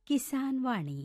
ಕಿಸಾನ್ ವಾಣಿ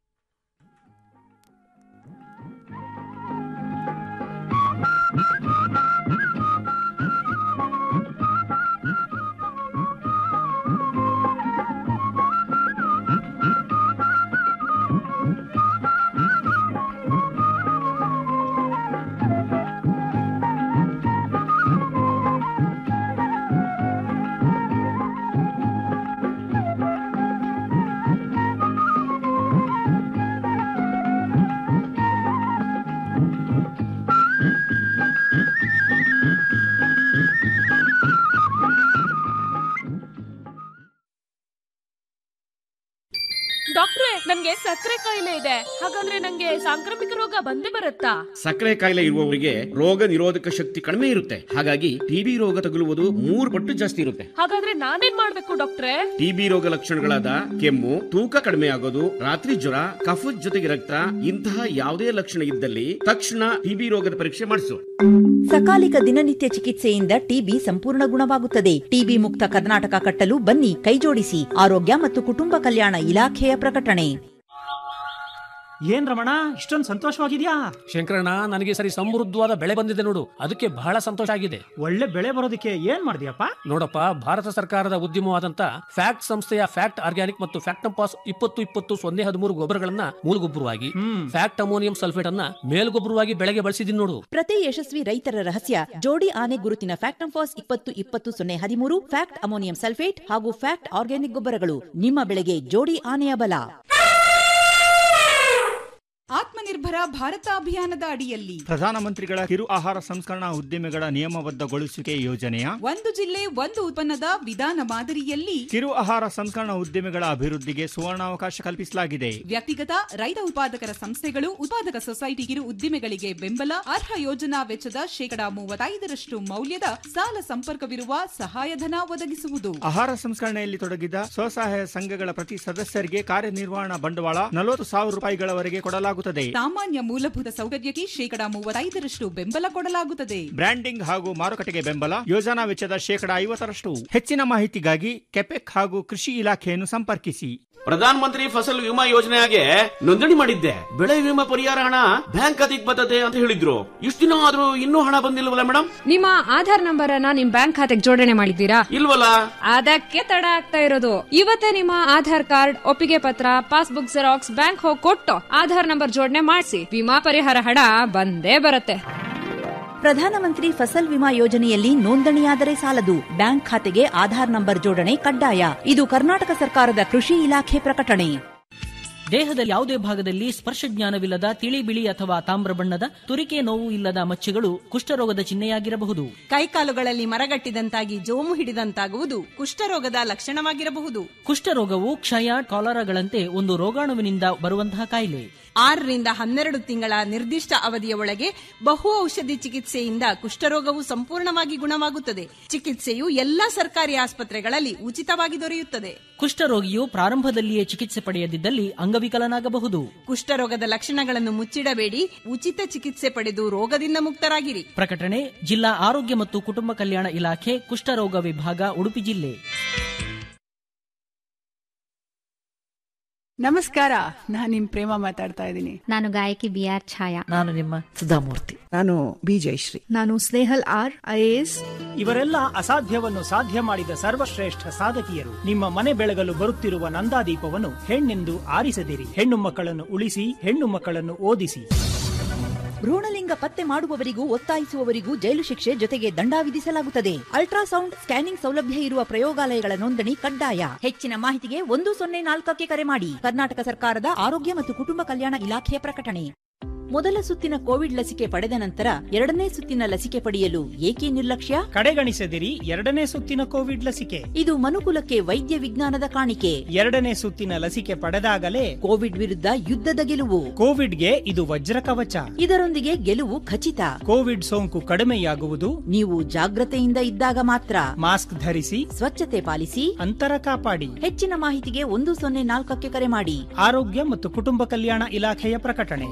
ಡಾಕ್ಟ್ರೆ ನನ್ಗೆ ಸಕ್ಕರೆ ಕಾಯಿಲೆ ಇದೆ ಹಾಗಂದ್ರೆ ನಂಗೆ ಸಾಂಕ್ರಾಮಿಕ ರೋಗ ಬಂದೇ ಬರುತ್ತಾ ಸಕ್ಕರೆ ಕಾಯಿಲೆ ಇರುವವರಿಗೆ ರೋಗ ನಿರೋಧಕ ಶಕ್ತಿ ಕಡಿಮೆ ಇರುತ್ತೆ ಹಾಗಾಗಿ ಟಿಬಿ ರೋಗ ತಗುಲುವುದು ಮೂರು ಪಟ್ಟು ಜಾಸ್ತಿ ಇರುತ್ತೆ ಹಾಗಾದ್ರೆ ನಾನೇನ್ ಮಾಡ್ಬೇಕು ಡಾಕ್ಟ್ರೆ ಟಿಬಿ ರೋಗ ಲಕ್ಷಣಗಳಾದ ಕೆಮ್ಮು ತೂಕ ಕಡಿಮೆ ಆಗೋದು ರಾತ್ರಿ ಜ್ವರ ಕಫದ ಜೊತೆಗೆ ರಕ್ತ ಇಂತಹ ಯಾವುದೇ ಲಕ್ಷಣ ಇದ್ದಲ್ಲಿ ತಕ್ಷಣ ಟಿಬಿ ರೋಗದ ಪರೀಕ್ಷೆ ಮಾಡಿಸು ಸಕಾಲಿಕ ದಿನನಿತ್ಯ ಚಿಕಿತ್ಸೆಯಿಂದ ಟಿಬಿ ಸಂಪೂರ್ಣ ಗುಣವಾಗುತ್ತದೆ ಟಿಬಿ ಮುಕ್ತ ಕರ್ನಾಟಕ ಕಟ್ಟಲು ಬನ್ನಿ ಕೈಜೋಡಿಸಿ ಆರೋಗ್ಯ ಮತ್ತು ಕುಟುಂಬ ಕಲ್ಯಾಣ ಇಲಾಖೆಯ ಪ್ರಕಟಣೆ ಏನ್ ರಮಣ ಇಷ್ಟೊಂದು ಸಂತೋಷವಾಗಿದ್ಯಾ ಶಂಕರಣ್ಣ ನನಗೆ ಸರಿ ಸಮೃದ್ಧವಾದ ಬೆಳೆ ಬಂದಿದೆ ನೋಡು ಅದಕ್ಕೆ ಬಹಳ ಸಂತೋಷ ಆಗಿದೆ ಒಳ್ಳೆ ಬೆಳೆ ಬರೋದಕ್ಕೆ ಏನ್ ಮಾಡಿದ್ಯಪ್ಪ ನೋಡಪ್ಪ ಭಾರತ ಸರ್ಕಾರದ ಉದ್ಯಮವಾದಂತ ಫ್ಯಾಕ್ಟ್ ಸಂಸ್ಥೆಯ ಫ್ಯಾಕ್ಟ್ ಆರ್ಗ್ಯಾನಿಕ್ ಮತ್ತು ಫ್ಯಾಕ್ಟಂಪಾಸ್ ಇಪ್ಪತ್ತು ಇಪ್ಪತ್ತು ಸೊನ್ನೆ ಹದಿಮೂರು ಗೊಬ್ಬರಗಳನ್ನ ಮೂಲಗೊಬ್ಬರವಾಗಿ ಹ್ಮ್ ಫ್ಯಾಕ್ಟ್ ಅಮೋನಿಯಂ ಸಲ್ಫೇಟ್ ಅನ್ನ ಮೇಲ್ಗೊಬ್ಬರವಾಗಿ ಬೆಳೆಗೆ ಬಳಸಿದೀನಿ ನೋಡು ಪ್ರತಿ ಯಶಸ್ವಿ ರೈತರ ರಹಸ್ಯ ಜೋಡಿ ಆನೆ ಗುರುತಿನ ಫ್ಯಾಕ್ಟಂಫಾಸ್ ಇಪ್ಪತ್ತು ಇಪ್ಪತ್ತು ಸೊನ್ನೆ ಹದಿಮೂರು ಫ್ಯಾಕ್ಟ್ ಅಮೋನಿಯಂ ಸಲ್ಫೇಟ್ ಹಾಗೂ ಫ್ಯಾಕ್ಟ್ ಆರ್ಗ್ಯಾನಿಕ್ ಗೊಬ್ಬರಗಳು ನಿಮ್ಮ ಬೆಳೆಗೆ ಜೋಡಿ ಆನೆಯ ಬಲ ಆತ್ಮನಿರ್ಭರ ಭಾರತ ಅಭಿಯಾನದ ಅಡಿಯಲ್ಲಿ ಪ್ರಧಾನಮಂತ್ರಿಗಳ ಕಿರು ಆಹಾರ ಸಂಸ್ಕರಣಾ ಉದ್ದಿಮೆಗಳ ನಿಯಮಬದ್ಧಗೊಳಿಸುವಿಕೆ ಯೋಜನೆಯ ಒಂದು ಜಿಲ್ಲೆ ಒಂದು ಉತ್ಪನ್ನದ ವಿಧಾನ ಮಾದರಿಯಲ್ಲಿ ಕಿರು ಆಹಾರ ಸಂಸ್ಕರಣಾ ಉದ್ದಿಮೆಗಳ ಅಭಿವೃದ್ಧಿಗೆ ಸುವರ್ಣಾವಕಾಶ ಕಲ್ಪಿಸಲಾಗಿದೆ ವ್ಯಕ್ತಿಗತ ರೈತ ಉತ್ಪಾದಕರ ಸಂಸ್ಥೆಗಳು ಉತ್ಪಾದಕ ಸೊಸೈಟಿ ಕಿರು ಉದ್ದಿಮೆಗಳಿಗೆ ಬೆಂಬಲ ಅರ್ಹ ಯೋಜನಾ ವೆಚ್ಚದ ಶೇಕಡಾ ಮೂವತ್ತೈದರಷ್ಟು ಮೌಲ್ಯದ ಸಾಲ ಸಂಪರ್ಕವಿರುವ ಸಹಾಯಧನ ಒದಗಿಸುವುದು ಆಹಾರ ಸಂಸ್ಕರಣೆಯಲ್ಲಿ ತೊಡಗಿದ ಸ್ವಸಹಾಯ ಸಂಘಗಳ ಪ್ರತಿ ಸದಸ್ಯರಿಗೆ ಕಾರ್ಯನಿರ್ವಹಣಾ ಬಂಡವಾಳ ನಲವತ್ತು ಸಾವಿರ ರೂಪಾಯಿಗಳವರೆಗೆ ಕೊಡಲಾಗುತ್ತದೆ ಸಾಮಾನ್ಯ ಮೂಲಭೂತ ಸೌಕರ್ಯಕ್ಕೆ ಶೇಕಡಾ ಮೂವತ್ತೈದರಷ್ಟು ಬೆಂಬಲ ಕೊಡಲಾಗುತ್ತದೆ ಬ್ರ್ಯಾಂಡಿಂಗ್ ಹಾಗೂ ಮಾರುಕಟ್ಟೆಗೆ ಬೆಂಬಲ ಯೋಜನಾ ವೆಚ್ಚದ ಶೇಕಡಾ ಐವತ್ತರಷ್ಟು ಹೆಚ್ಚಿನ ಮಾಹಿತಿಗಾಗಿ ಕೆಪೆಕ್ ಹಾಗೂ ಕೃಷಿ ಇಲಾಖೆಯನ್ನು ಸಂಪರ್ಕಿಸಿ ಪ್ರಧಾನ ಮಂತ್ರಿ ಫಸಲ್ ವಿಮಾ ಯೋಜನೆಗೆ ನೋಂದಣಿ ಮಾಡಿದ್ದೆ ಬೆಳೆ ವಿಮಾ ಪರಿಹಾರ ಹಣ ಬ್ಯಾಂಕ್ ಖಾತೆಗೆ ಬರ್ತದೆ ಅಂತ ಹೇಳಿದ್ರು ಇಷ್ಟು ದಿನ ಆದ್ರೂ ಇನ್ನೂ ಹಣ ಬಂದಿಲ್ವಲ್ಲ ಮೇಡಮ್ ನಿಮ್ಮ ಆಧಾರ್ ನಂಬರ್ ಅನ್ನ ನಿಮ್ ಬ್ಯಾಂಕ್ ಖಾತೆಗೆ ಜೋಡಣೆ ಮಾಡಿದ್ದೀರಾ ಇಲ್ವಲ್ಲ ಅದಕ್ಕೆ ತಡ ಆಗ್ತಾ ಇರೋದು ಇವತ್ತೇ ನಿಮ್ಮ ಆಧಾರ್ ಕಾರ್ಡ್ ಒಪ್ಪಿಗೆ ಪತ್ರ ಪಾಸ್ಬುಕ್ ಜೆರಾಕ್ಸ್ ಬ್ಯಾಂಕ್ ಹೋಗಿ ಕೊಟ್ಟು ಆಧಾರ್ ನಂಬರ್ ಜೋಡಣೆ ಮಾಡಿಸಿ ವಿಮಾ ಪರಿಹಾರ ಹಣ ಬಂದೇ ಬರುತ್ತೆ ಪ್ರಧಾನಮಂತ್ರಿ ಫಸಲ್ ವಿಮಾ ಯೋಜನೆಯಲ್ಲಿ ನೋಂದಣಿಯಾದರೆ ಸಾಲದು ಬ್ಯಾಂಕ್ ಖಾತೆಗೆ ಆಧಾರ್ ನಂಬರ್ ಜೋಡಣೆ ಕಡ್ಡಾಯ ಇದು ಕರ್ನಾಟಕ ಸರ್ಕಾರದ ಕೃಷಿ ಇಲಾಖೆ ಪ್ರಕಟಣೆ ದೇಹದ ಯಾವುದೇ ಭಾಗದಲ್ಲಿ ಸ್ಪರ್ಶ ಜ್ಞಾನವಿಲ್ಲದ ತಿಳಿ ಬಿಳಿ ಅಥವಾ ತಾಮ್ರ ಬಣ್ಣದ ತುರಿಕೆ ನೋವು ಇಲ್ಲದ ಮಚ್ಚೆಗಳು ಕುಷ್ಠರೋಗದ ಚಿಹ್ನೆಯಾಗಿರಬಹುದು ಕೈಕಾಲುಗಳಲ್ಲಿ ಮರಗಟ್ಟಿದಂತಾಗಿ ಜೋಮು ಹಿಡಿದಂತಾಗುವುದು ಕುಷ್ಠರೋಗದ ಲಕ್ಷಣವಾಗಿರಬಹುದು ಕುಷ್ಠರೋಗವು ಕ್ಷಯ ಕಾಲರಾಗಳಂತೆ ಒಂದು ರೋಗಾಣುವಿನಿಂದ ಬರುವಂತಹ ಕಾಯಿಲೆ ಆರರಿಂದ ಹನ್ನೆರಡು ತಿಂಗಳ ನಿರ್ದಿಷ್ಟ ಅವಧಿಯ ಒಳಗೆ ಬಹು ಔಷಧಿ ಚಿಕಿತ್ಸೆಯಿಂದ ಕುಷ್ಠರೋಗವು ಸಂಪೂರ್ಣವಾಗಿ ಗುಣವಾಗುತ್ತದೆ ಚಿಕಿತ್ಸೆಯು ಎಲ್ಲಾ ಸರ್ಕಾರಿ ಆಸ್ಪತ್ರೆಗಳಲ್ಲಿ ಉಚಿತವಾಗಿ ದೊರೆಯುತ್ತದೆ ಕುಷ್ಠರೋಗಿಯು ಪ್ರಾರಂಭದಲ್ಲಿಯೇ ಚಿಕಿತ್ಸೆ ಪಡೆಯದಿದ್ದಲ್ಲಿ ಅಂಗವಿಕಲನಾಗಬಹುದು ಕುಷ್ಠರೋಗದ ಲಕ್ಷಣಗಳನ್ನು ಮುಚ್ಚಿಡಬೇಡಿ ಉಚಿತ ಚಿಕಿತ್ಸೆ ಪಡೆದು ರೋಗದಿಂದ ಮುಕ್ತರಾಗಿರಿ ಪ್ರಕಟಣೆ ಜಿಲ್ಲಾ ಆರೋಗ್ಯ ಮತ್ತು ಕುಟುಂಬ ಕಲ್ಯಾಣ ಇಲಾಖೆ ಕುಷ್ಠರೋಗ ವಿಭಾಗ ಉಡುಪಿ ಜಿಲ್ಲೆ ನಮಸ್ಕಾರ ನಾನು ನಿಮ್ ಪ್ರೇಮ ಮಾತಾಡ್ತಾ ಇದ್ದೀನಿ ನಾನು ಗಾಯಕಿ ಬಿ ಆರ್ ಛಾಯಾ ನಾನು ನಿಮ್ಮ ಸುಧಾಮೂರ್ತಿ ನಾನು ಬಿ ಜಯಶ್ರೀ ನಾನು ಸ್ನೇಹಲ್ ಆರ್ ಐಎಎಸ್ ಇವರೆಲ್ಲ ಅಸಾಧ್ಯವನ್ನು ಸಾಧ್ಯ ಮಾಡಿದ ಸರ್ವಶ್ರೇಷ್ಠ ಸಾಧಕಿಯರು ನಿಮ್ಮ ಮನೆ ಬೆಳಗಲು ಬರುತ್ತಿರುವ ನಂದಾದೀಪವನ್ನು ಹೆಣ್ಣೆಂದು ಆರಿಸದಿರಿ ಹೆಣ್ಣು ಮಕ್ಕಳನ್ನು ಉಳಿಸಿ ಹೆಣ್ಣು ಮಕ್ಕಳನ್ನು ಓದಿಸಿ ಭ್ರೂಣಲಿಂಗ ಪತ್ತೆ ಮಾಡುವವರಿಗೂ ಒತ್ತಾಯಿಸುವವರಿಗೂ ಜೈಲು ಶಿಕ್ಷೆ ಜೊತೆಗೆ ದಂಡ ವಿಧಿಸಲಾಗುತ್ತದೆ ಅಲ್ಟ್ರಾಸೌಂಡ್ ಸ್ಕ್ಯಾನಿಂಗ್ ಸೌಲಭ್ಯ ಇರುವ ಪ್ರಯೋಗಾಲಯಗಳ ನೋಂದಣಿ ಕಡ್ಡಾಯ ಹೆಚ್ಚಿನ ಮಾಹಿತಿಗೆ ಒಂದು ಸೊನ್ನೆ ನಾಲ್ಕಕ್ಕೆ ಕರೆ ಮಾಡಿ ಕರ್ನಾಟಕ ಸರ್ಕಾರದ ಆರೋಗ್ಯ ಮತ್ತು ಕುಟುಂಬ ಕಲ್ಯಾಣ ಇಲಾಖೆಯ ಪ್ರಕಟಣೆ ಮೊದಲ ಸುತ್ತಿನ ಕೋವಿಡ್ ಲಸಿಕೆ ಪಡೆದ ನಂತರ ಎರಡನೇ ಸುತ್ತಿನ ಲಸಿಕೆ ಪಡೆಯಲು ಏಕೆ ನಿರ್ಲಕ್ಷ್ಯ ಕಡೆಗಣಿಸದಿರಿ ಎರಡನೇ ಸುತ್ತಿನ ಕೋವಿಡ್ ಲಸಿಕೆ ಇದು ಮನುಕುಲಕ್ಕೆ ವೈದ್ಯ ವಿಜ್ಞಾನದ ಕಾಣಿಕೆ ಎರಡನೇ ಸುತ್ತಿನ ಲಸಿಕೆ ಪಡೆದಾಗಲೇ ಕೋವಿಡ್ ವಿರುದ್ಧ ಯುದ್ಧದ ಗೆಲುವು ಕೋವಿಡ್ಗೆ ಇದು ವಜ್ರ ಕವಚ ಇದರೊಂದಿಗೆ ಗೆಲುವು ಖಚಿತ ಕೋವಿಡ್ ಸೋಂಕು ಕಡಿಮೆಯಾಗುವುದು ನೀವು ಜಾಗ್ರತೆಯಿಂದ ಇದ್ದಾಗ ಮಾತ್ರ ಮಾಸ್ಕ್ ಧರಿಸಿ ಸ್ವಚ್ಛತೆ ಪಾಲಿಸಿ ಅಂತರ ಕಾಪಾಡಿ ಹೆಚ್ಚಿನ ಮಾಹಿತಿಗೆ ಒಂದು ಸೊನ್ನೆ ನಾಲ್ಕಕ್ಕೆ ಕರೆ ಮಾಡಿ ಆರೋಗ್ಯ ಮತ್ತು ಕುಟುಂಬ ಕಲ್ಯಾಣ ಇಲಾಖೆಯ ಪ್ರಕಟಣೆ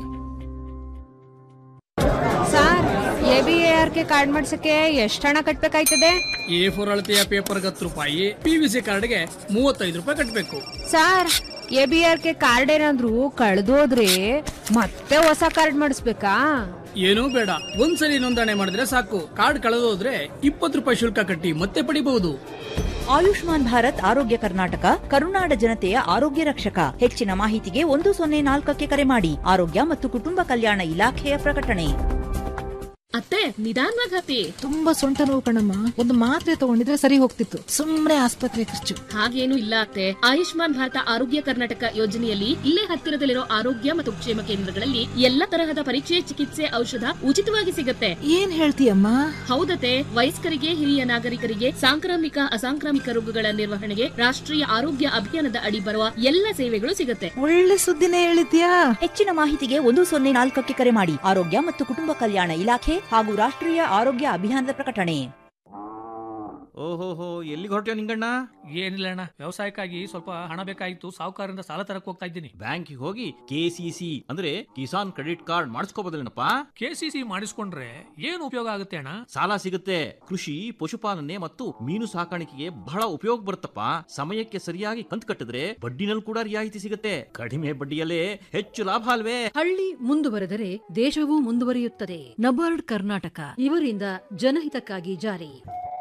sir A B A R K card ಮಾಡ್ಸಕ್ಕೆ ಎಷ್ಟು ಹಣ ಕಟ್ಬೇಕಾಯ್ತದೆ ಎ ಫೋರ್ ಅಳತೆಯ ಪೇಪರ್ಗೆ ಹತ್ತು ರೂಪಾಯಿ ಪಿ ವಿ ಸಿ ಕಾರ್ಡ್ಗೆ ಮೂವತ್ತೈದು ರೂಪಾಯಿ ಕಟ್ಟಬೇಕು sir A B R K card ಏನಾದ್ರು ಕಳ್ದೋದ್ರೆ ಮತ್ತೆ ಹೊಸ ಕಾರ್ಡ್ ಮಾಡಿಸ್ಬೇಕಾ ಏನೂ ಬೇಡ ಒಂದ್ಸಲಿ ನೋಂದಣಿ ಮಾಡಿದ್ರೆ ಸಾಕು ಕಾರ್ಡ್ ಕಳೆದೋದ್ರೆ ಇಪ್ಪತ್ತು ರೂಪಾಯಿ ಶುಲ್ಕ ಕಟ್ಟಿ ಮತ್ತೆ ಪಡಿಬಹುದು ಆಯುಷ್ಮಾನ್ ಭಾರತ್ ಆರೋಗ್ಯ ಕರ್ನಾಟಕ ಕರುನಾಡ ಜನತೆಯ ಆರೋಗ್ಯ ರಕ್ಷಕ ಹೆಚ್ಚಿನ ಮಾಹಿತಿಗೆ ಒಂದು ಸೊನ್ನೆ ನಾಲ್ಕಕ್ಕೆ ಕರೆ ಮಾಡಿ ಆರೋಗ್ಯ ಮತ್ತು ಕುಟುಂಬ ಕಲ್ಯಾಣ ಇಲಾಖೆಯ ಪ್ರಕಟಣೆ ಅತ್ತೆ ನಿಧಾನವಾಗಿ ಹತ್ತಿ ತುಂಬಾ ಸೊಂಟ ನೋವು ಕಣಮ್ಮ ಒಂದು ಮಾತ್ರೆ ತಗೊಂಡಿದ್ರೆ ಸರಿ ಹೋಗ್ತಿತ್ತು ಸುಮ್ನೆ ಆಸ್ಪತ್ರೆ ಖರ್ಚು ಹಾಗೇನು ಇಲ್ಲ ಅತ್ತೆ ಆಯುಷ್ಮಾನ್ ಭಾರತ ಆರೋಗ್ಯ ಕರ್ನಾಟಕ ಯೋಜನೆಯಲ್ಲಿ ಇಲ್ಲೇ ಹತ್ತಿರದಲ್ಲಿರೋ ಆರೋಗ್ಯ ಮತ್ತು ಕ್ಷೇಮ ಕೇಂದ್ರಗಳಲ್ಲಿ ಎಲ್ಲ ತರಹದ ಪರೀಕ್ಷೆ ಚಿಕಿತ್ಸೆ ಔಷಧ ಉಚಿತವಾಗಿ ಸಿಗತ್ತೆ ಏನ್ ಹೇಳ್ತೀಯಮ್ಮ ಹೌದತೆ ವಯಸ್ಕರಿಗೆ ಹಿರಿಯ ನಾಗರಿಕರಿಗೆ ಸಾಂಕ್ರಾಮಿಕ ಅಸಾಂಕ್ರಾಮಿಕ ರೋಗಗಳ ನಿರ್ವಹಣೆಗೆ ರಾಷ್ಟ್ರೀಯ ಆರೋಗ್ಯ ಅಭಿಯಾನದ ಅಡಿ ಬರುವ ಎಲ್ಲ ಸೇವೆಗಳು ಸಿಗತ್ತೆ ಒಳ್ಳೆ ಸುದ್ದಿನೇ ಹೇಳಿದ್ಯಾ ಹೆಚ್ಚಿನ ಮಾಹಿತಿಗೆ ಒಂದು ಸೊನ್ನೆ ನಾಲ್ಕಕ್ಕೆ ಕರೆ ಮಾಡಿ ಆರೋಗ್ಯ ಮತ್ತು ಕುಟುಂಬ ಕಲ್ಯಾಣ ಇಲಾಖೆ ಹಾಗೂ ರಾಷ್ಟ್ರೀಯ ಆರೋಗ್ಯ ಅಭಿಯಾನದ ಪ್ರಕಟಣೆ ಓಹೋಹೋ ಎಲ್ಲಿಗೆ ಹೊರಟ್ಯೋ ನಿಂಗಣ್ಣ ಏನಿಲ್ಲ ಅಣ್ಣ ವ್ಯವಸಾಯಕ್ಕಾಗಿ ಸ್ವಲ್ಪ ಹಣ ಬೇಕಾಗಿತ್ತು ಸಾಹುಕಾರರಿಂದ ಸಾಲ ತರಕ್ ಹೋಗ್ತಾ ಇದ್ದೀನಿ ಬ್ಯಾಂಕಿಗೆ ಹೋಗಿ ಕೆಸಿಸಿ ಅಂದ್ರೆ ಕಿಸಾನ್ ಕ್ರೆಡಿಟ್ ಕಾರ್ಡ್ ಮಾಡಿಸ್ಕೋಬೋದಲ್ಲೇನಪ್ಪ ಕೆಸಿಸಿ ಮಾಡಿಸ್ಕೊಂಡ್ರೆ ಏನು ಉಪಯೋಗ ಆಗುತ್ತೆ ಅಣ್ಣ ಸಾಲ ಸಿಗುತ್ತೆ ಕೃಷಿ ಪಶುಪಾಲನೆ ಮತ್ತು ಮೀನು ಸಾಕಾಣಿಕೆಗೆ ಬಹಳ ಉಪಯೋಗ ಬರುತ್ತಪ್ಪ ಸಮಯಕ್ಕೆ ಸರಿಯಾಗಿ ಕಂತು ಕಟ್ಟಿದ್ರೆ ಬಡ್ಡಿನಲ್ಲಿ ಕೂಡ ರಿಯಾಯಿತಿ ಸಿಗುತ್ತೆ ಕಡಿಮೆ ಬಡ್ಡಿಯಲ್ಲೇ ಹೆಚ್ಚು ಲಾಭ ಅಲ್ವೇ ಹಳ್ಳಿ ಮುಂದುವರೆದರೆ ದೇಶವೂ ಮುಂದುವರಿಯುತ್ತದೆ ನಬಾರ್ಡ್ ಕರ್ನಾಟಕ ಇವರಿಂದ ಜನಹಿತಕ್ಕಾಗಿ ಜಾರಿ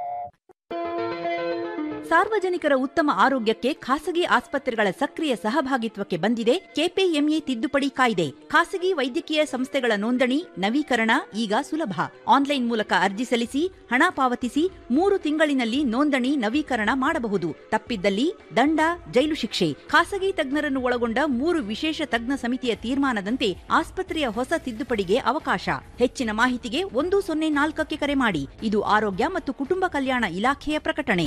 ಸಾರ್ವಜನಿಕರ ಉತ್ತಮ ಆರೋಗ್ಯಕ್ಕೆ ಖಾಸಗಿ ಆಸ್ಪತ್ರೆಗಳ ಸಕ್ರಿಯ ಸಹಭಾಗಿತ್ವಕ್ಕೆ ಬಂದಿದೆ ಕೆಪಿಎಂಇ ತಿದ್ದುಪಡಿ ಕಾಯ್ದೆ ಖಾಸಗಿ ವೈದ್ಯಕೀಯ ಸಂಸ್ಥೆಗಳ ನೋಂದಣಿ ನವೀಕರಣ ಈಗ ಸುಲಭ ಆನ್ಲೈನ್ ಮೂಲಕ ಅರ್ಜಿ ಸಲ್ಲಿಸಿ ಹಣ ಪಾವತಿಸಿ ಮೂರು ತಿಂಗಳಿನಲ್ಲಿ ನೋಂದಣಿ ನವೀಕರಣ ಮಾಡಬಹುದು ತಪ್ಪಿದ್ದಲ್ಲಿ ದಂಡ ಜೈಲು ಶಿಕ್ಷೆ ಖಾಸಗಿ ತಜ್ಞರನ್ನು ಒಳಗೊಂಡ ಮೂರು ವಿಶೇಷ ತಜ್ಞ ಸಮಿತಿಯ ತೀರ್ಮಾನದಂತೆ ಆಸ್ಪತ್ರೆಯ ಹೊಸ ತಿದ್ದುಪಡಿಗೆ ಅವಕಾಶ ಹೆಚ್ಚಿನ ಮಾಹಿತಿಗೆ ಒಂದು ಸೊನ್ನೆ ನಾಲ್ಕಕ್ಕೆ ಕರೆ ಮಾಡಿ ಇದು ಆರೋಗ್ಯ ಮತ್ತು ಕುಟುಂಬ ಕಲ್ಯಾಣ ಇಲಾಖೆಯ ಪ್ರಕಟಣೆ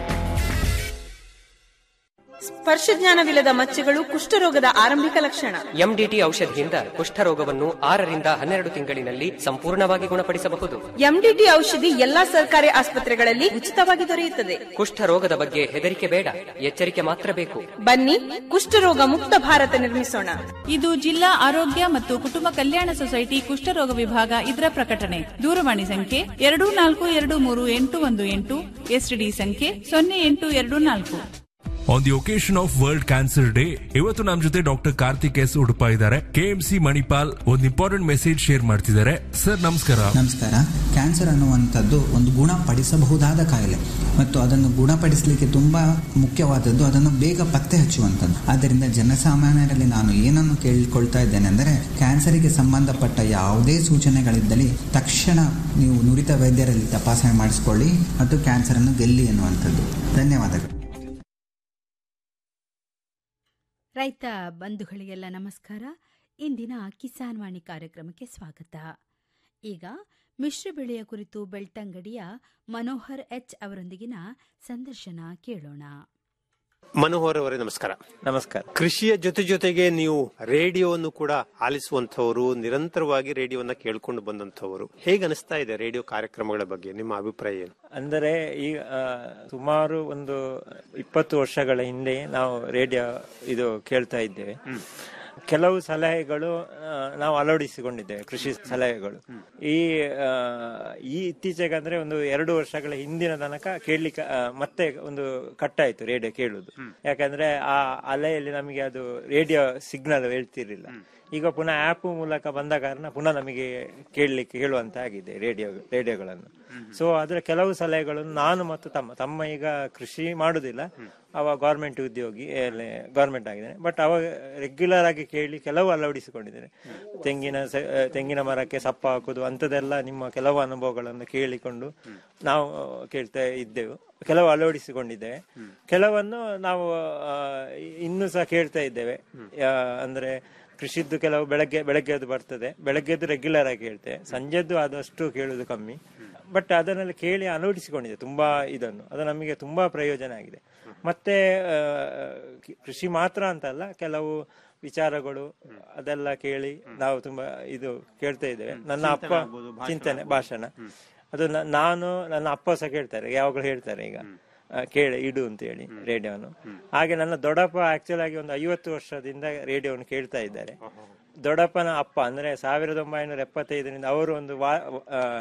ಸ್ಪರ್ಶಜ್ಞಾನವಿಲ್ಲದ ಮಚ್ಚೆಗಳು ಕುಷ್ಠರೋಗದ ಆರಂಭಿಕ ಲಕ್ಷಣ ಎಂಡಿಟಿ ಔಷಧಿಯಿಂದ ಕುಷ್ಠರೋಗವನ್ನು ಆರರಿಂದ ಹನ್ನೆರಡು ತಿಂಗಳಿನಲ್ಲಿ ಸಂಪೂರ್ಣವಾಗಿ ಗುಣಪಡಿಸಬಹುದು ಎಂಡಿಟಿ ಔಷಧಿ ಎಲ್ಲಾ ಸರ್ಕಾರಿ ಆಸ್ಪತ್ರೆಗಳಲ್ಲಿ ಉಚಿತವಾಗಿ ದೊರೆಯುತ್ತದೆ ಕುಷ್ಠರೋಗದ ಬಗ್ಗೆ ಹೆದರಿಕೆ ಬೇಡ ಎಚ್ಚರಿಕೆ ಮಾತ್ರ ಬೇಕು ಬನ್ನಿ ಕುಷ್ಠರೋಗ ಮುಕ್ತ ಭಾರತ ನಿರ್ಮಿಸೋಣ ಇದು ಜಿಲ್ಲಾ ಆರೋಗ್ಯ ಮತ್ತು ಕುಟುಂಬ ಕಲ್ಯಾಣ ಸೊಸೈಟಿ ಕುಷ್ಠರೋಗ ವಿಭಾಗ ಇದರ ಪ್ರಕಟಣೆ ದೂರವಾಣಿ ಸಂಖ್ಯೆ ಎರಡು ನಾಲ್ಕು ಎರಡು ಮೂರು ಎಂಟು ಒಂದು ಎಂಟು ಎಸ್ಟಿಡಿ ಸಂಖ್ಯೆ ಸೊನ್ನೆ ಎಂಟು ಎರಡು ನಾಲ್ಕು on the occasion of world cancer day ಇವತ್ತು ನಮ್ಮ ಜೊತೆ ಡಾಕ್ಟರ್ ಕಾರ್ತಿಕ್ ಎಸ್ ಉಡುಪ ಇದ್ದಾರೆ ಕೆಎಂಸಿ ಮಣಿಪಾಲ್ ಒಂದು ಇಂಪಾರ್ಟೆಂಟ್ ಮೆಸೇಜ್ ಶೇರ್ ಮಾಡ್ತಿದ್ದಾರೆ ಸರ್ ನಮಸ್ಕಾರ ನಮಸ್ಕಾರ ಕ್ಯಾನ್ಸರ್ ಅನ್ನುವಂಥದ್ದು ಒಂದು ಗುಣಪಡಿಸಬಹುದಾದ ಕಾಯಿಲೆ ಮತ್ತು ಅದನ್ನು ಗುಣಪಡಿಸಲಿಕ್ಕೆ ತುಂಬ ಮುಖ್ಯವಾದದ್ದು ಅದನ್ನು ಬೇಗ ಪತ್ತೆ ಹಚ್ಚುವಂಥದ್ದು ಆದ್ದರಿಂದ ಜನಸಾಮಾನ್ಯರಲ್ಲಿ ನಾನು ಏನನ್ನು ಕೇಳಿಕೊಳ್ತಾ ಇದ್ದೇನೆ ಅಂದರೆ ಕ್ಯಾನ್ಸರಿಗೆ ಸಂಬಂಧಪಟ್ಟ ಯಾವುದೇ ಸೂಚನೆಗಳಿದ್ದಲ್ಲಿ ತಕ್ಷಣ ನೀವು ನುರಿತ ವೈದ್ಯರಲ್ಲಿ ತಪಾಸಣೆ ಮಾಡಿಸಿಕೊಳ್ಳಿ ಮತ್ತು ಕ್ಯಾನ್ಸರನ್ನು ಗೆಲ್ಲಿ ಎನ್ನುವಂಥದ್ದು ಧನ್ಯವಾದಗಳು ರೈತ ಬಂಧುಗಳಿಗೆಲ್ಲ ನಮಸ್ಕಾರ ಇಂದಿನ ಕಿಸಾನ್ ವಾಣಿ ಕಾರ್ಯಕ್ರಮಕ್ಕೆ ಸ್ವಾಗತ ಈಗ ಮಿಶ್ರ ಬೆಳೆಯ ಕುರಿತು ಬೆಳ್ತಂಗಡಿಯ ಮನೋಹರ್ ಎಚ್ ಅವರೊಂದಿಗಿನ ಸಂದರ್ಶನ ಕೇಳೋಣ ಮನೋಹರ್ ಅವರೇ ನಮಸ್ಕಾರ ನಮಸ್ಕಾರ ಕೃಷಿಯ ಜೊತೆ ಜೊತೆಗೆ ನೀವು ರೇಡಿಯೋವನ್ನು ಕೂಡ ಆಲಿಸುವಂತವರು ನಿರಂತರವಾಗಿ ರೇಡಿಯೋವನ್ನ ಕೇಳ್ಕೊಂಡು ಬಂದಂತವರು ಹೇಗೆ ಅನಿಸ್ತಾ ಇದೆ ರೇಡಿಯೋ ಕಾರ್ಯಕ್ರಮಗಳ ಬಗ್ಗೆ ನಿಮ್ಮ ಅಭಿಪ್ರಾಯ ಏನು ಅಂದರೆ ಈಗ ಆ, ಸುಮಾರು ಒಂದು ಇಪ್ಪತ್ತು ವರ್ಷಗಳ ಹಿಂದೆ ನಾವು ರೇಡಿಯೋ ಇದು ಕೇಳ್ತಾ ಇದ್ದೇವೆ ಕೆಲವು ಸಲಹೆಗಳು ಆ, ನಾವು ಅಳವಡಿಸಿಕೊಂಡಿದ್ದೇವೆ ಕೃಷಿ ಸಲಹೆಗಳು ಈ ಆ, ಈ ಇತ್ತೀಚೆಗೆ ಅಂದ್ರೆ ಒಂದು ಎರಡು ವರ್ಷಗಳ ಹಿಂದಿನ ತನಕ ಕೇಳಲಿಕ್ಕೆ ಆ, ಮತ್ತೆ ಒಂದು ಕಟ್ಟಾಯ್ತು ರೇಡಿಯೋ ಕೇಳುದು ಯಾಕಂದ್ರೆ ಆ ಅಲೆಯಲ್ಲಿ ನಮಗೆ ಅದು ರೇಡಿಯೋ ಸಿಗ್ನಲ್ ಹೇಳ್ತಿರ್ಲಿಲ್ಲ ಈಗ ಪುನಃ ಆಪ್ ಮೂಲಕ ಬಂದ ಕಾರಣ ಪುನಃ ನಮಗೆ ಕೇಳಲಿಕ್ಕೆ ಕೇಳುವಂತ ಆಗಿದೆ ರೇಡಿಯೋ ರೇಡಿಯೋಗಳನ್ನು ಸೊ ಅದರ ಕೆಲವು ಸಲಹೆಗಳನ್ನು ನಾನು ಮತ್ತು ತಮ್ಮ ತಮ್ಮ ಈಗ ಕೃಷಿ ಮಾಡುದಿಲ್ಲ ಅವ ಗೌರ್ಮೆಂಟ್ ಉದ್ಯೋಗಿ ಗೌರ್ಮೆಂಟ್ ಆಗಿದ್ದಾನೆ ಬಟ್ ಅವ ರೆಗ್ಯುಲರ್ ಆಗಿ ಕೇಳಿ ಕೆಲವು ಅಳವಡಿಸಿಕೊಂಡಿದ್ದೇನೆ ತೆಂಗಿನ ಸ- ಆ, ತೆಂಗಿನ ಮರಕ್ಕೆ ಸಪ್ಪ ಹಾಕುದು ಅಂತದೆಲ್ಲ ನಿಮ್ಮ ಕೆಲವು ಅನುಭವಗಳನ್ನು ಕೇಳಿಕೊಂಡು ನಾವು ಕೇಳ್ತಾ ಇದ್ದೆವು ಕೆಲವು ಅಳವಡಿಸಿಕೊಂಡಿದ್ದೇವೆ ಕೆಲವನ್ನು ನಾವು ಆ, ಇನ್ನೂ ಸಹ ಕೇಳ್ತಾ ಇದ್ದೇವೆ ಆ, ಅಂದ್ರೆ ಕೃಷಿದ್ದು ಕೆಲವು ಬೆಳಗ್ಗೆ ಬೆಳಗ್ಗೆದ್ದು ಬರ್ತದೆ ಬೆಳಗ್ಗೆದ್ದು ರೆಗ್ಯುಲರ್ ಆಗಿ ಕೇಳ್ತೇವೆ ಸಂಜೆದ್ದು ಆದಷ್ಟು ಕೇಳುದು ಕಮ್ಮಿ ಬಟ್ ಅದನ್ನೆಲ್ಲ ಕೇಳಿ ಅಳವಡಿಸಿಕೊಂಡಿದೆ ತುಂಬಾ ಇದನ್ನು ಅದು ನಮಗೆ ತುಂಬಾ ಪ್ರಯೋಜನ ಆಗಿದೆ ಮತ್ತೆ ಆ, ಕಿ- ಕೃಷಿ ಮಾತ್ರ ಅಂತಲ್ಲ ಕೆಲವು ವಿಚಾರಗಳು ಅದೆಲ್ಲ ಕೇಳಿ ನಾವು ತುಂಬಾ ಇದು ಕೇಳ್ತಾ ಇದ್ದೇವೆ ನನ್ನ ಅಪ್ಪ ಚಿಂತನೆ ಆಗ್ಬೋದು, ಭಾಷಣ. ಚಿಂತನೆ ಭಾಷಣ ಅದು ನ- ನಾನು ನನ್ನ ಅಪ್ಪ ಸಹ ಕೇಳ್ತಾರೆ ಯಾವಾಗಲೂ ಹೇಳ್ತಾರೆ ಈಗ ಆ, ಕೇಳಿ ಇಡು ಅಂತ ಹೇಳಿ ರೇಡಿಯೋನು ಹಾಗೆ ನನ್ನ ದೊಡ್ಡಪ್ಪ ಆಕ್ಚುಲ್ ಆಗಿ ಒಂದು ಐವತ್ತು ವರ್ಷದಿಂದ ರೇಡಿಯೋವನ್ನು ಕೇಳ್ತಾ ಇದ್ದಾರೆ ದೊಡ್ಡಪ್ಪನ ಅಪ್ಪ ಅಂದ್ರೆ ಸಾವಿರದ ಒಂಬೈನೂರ ಎಪ್ಪತ್ತೈದರಿಂದ ಅವರು ಒಂದು ವಾ ಆ,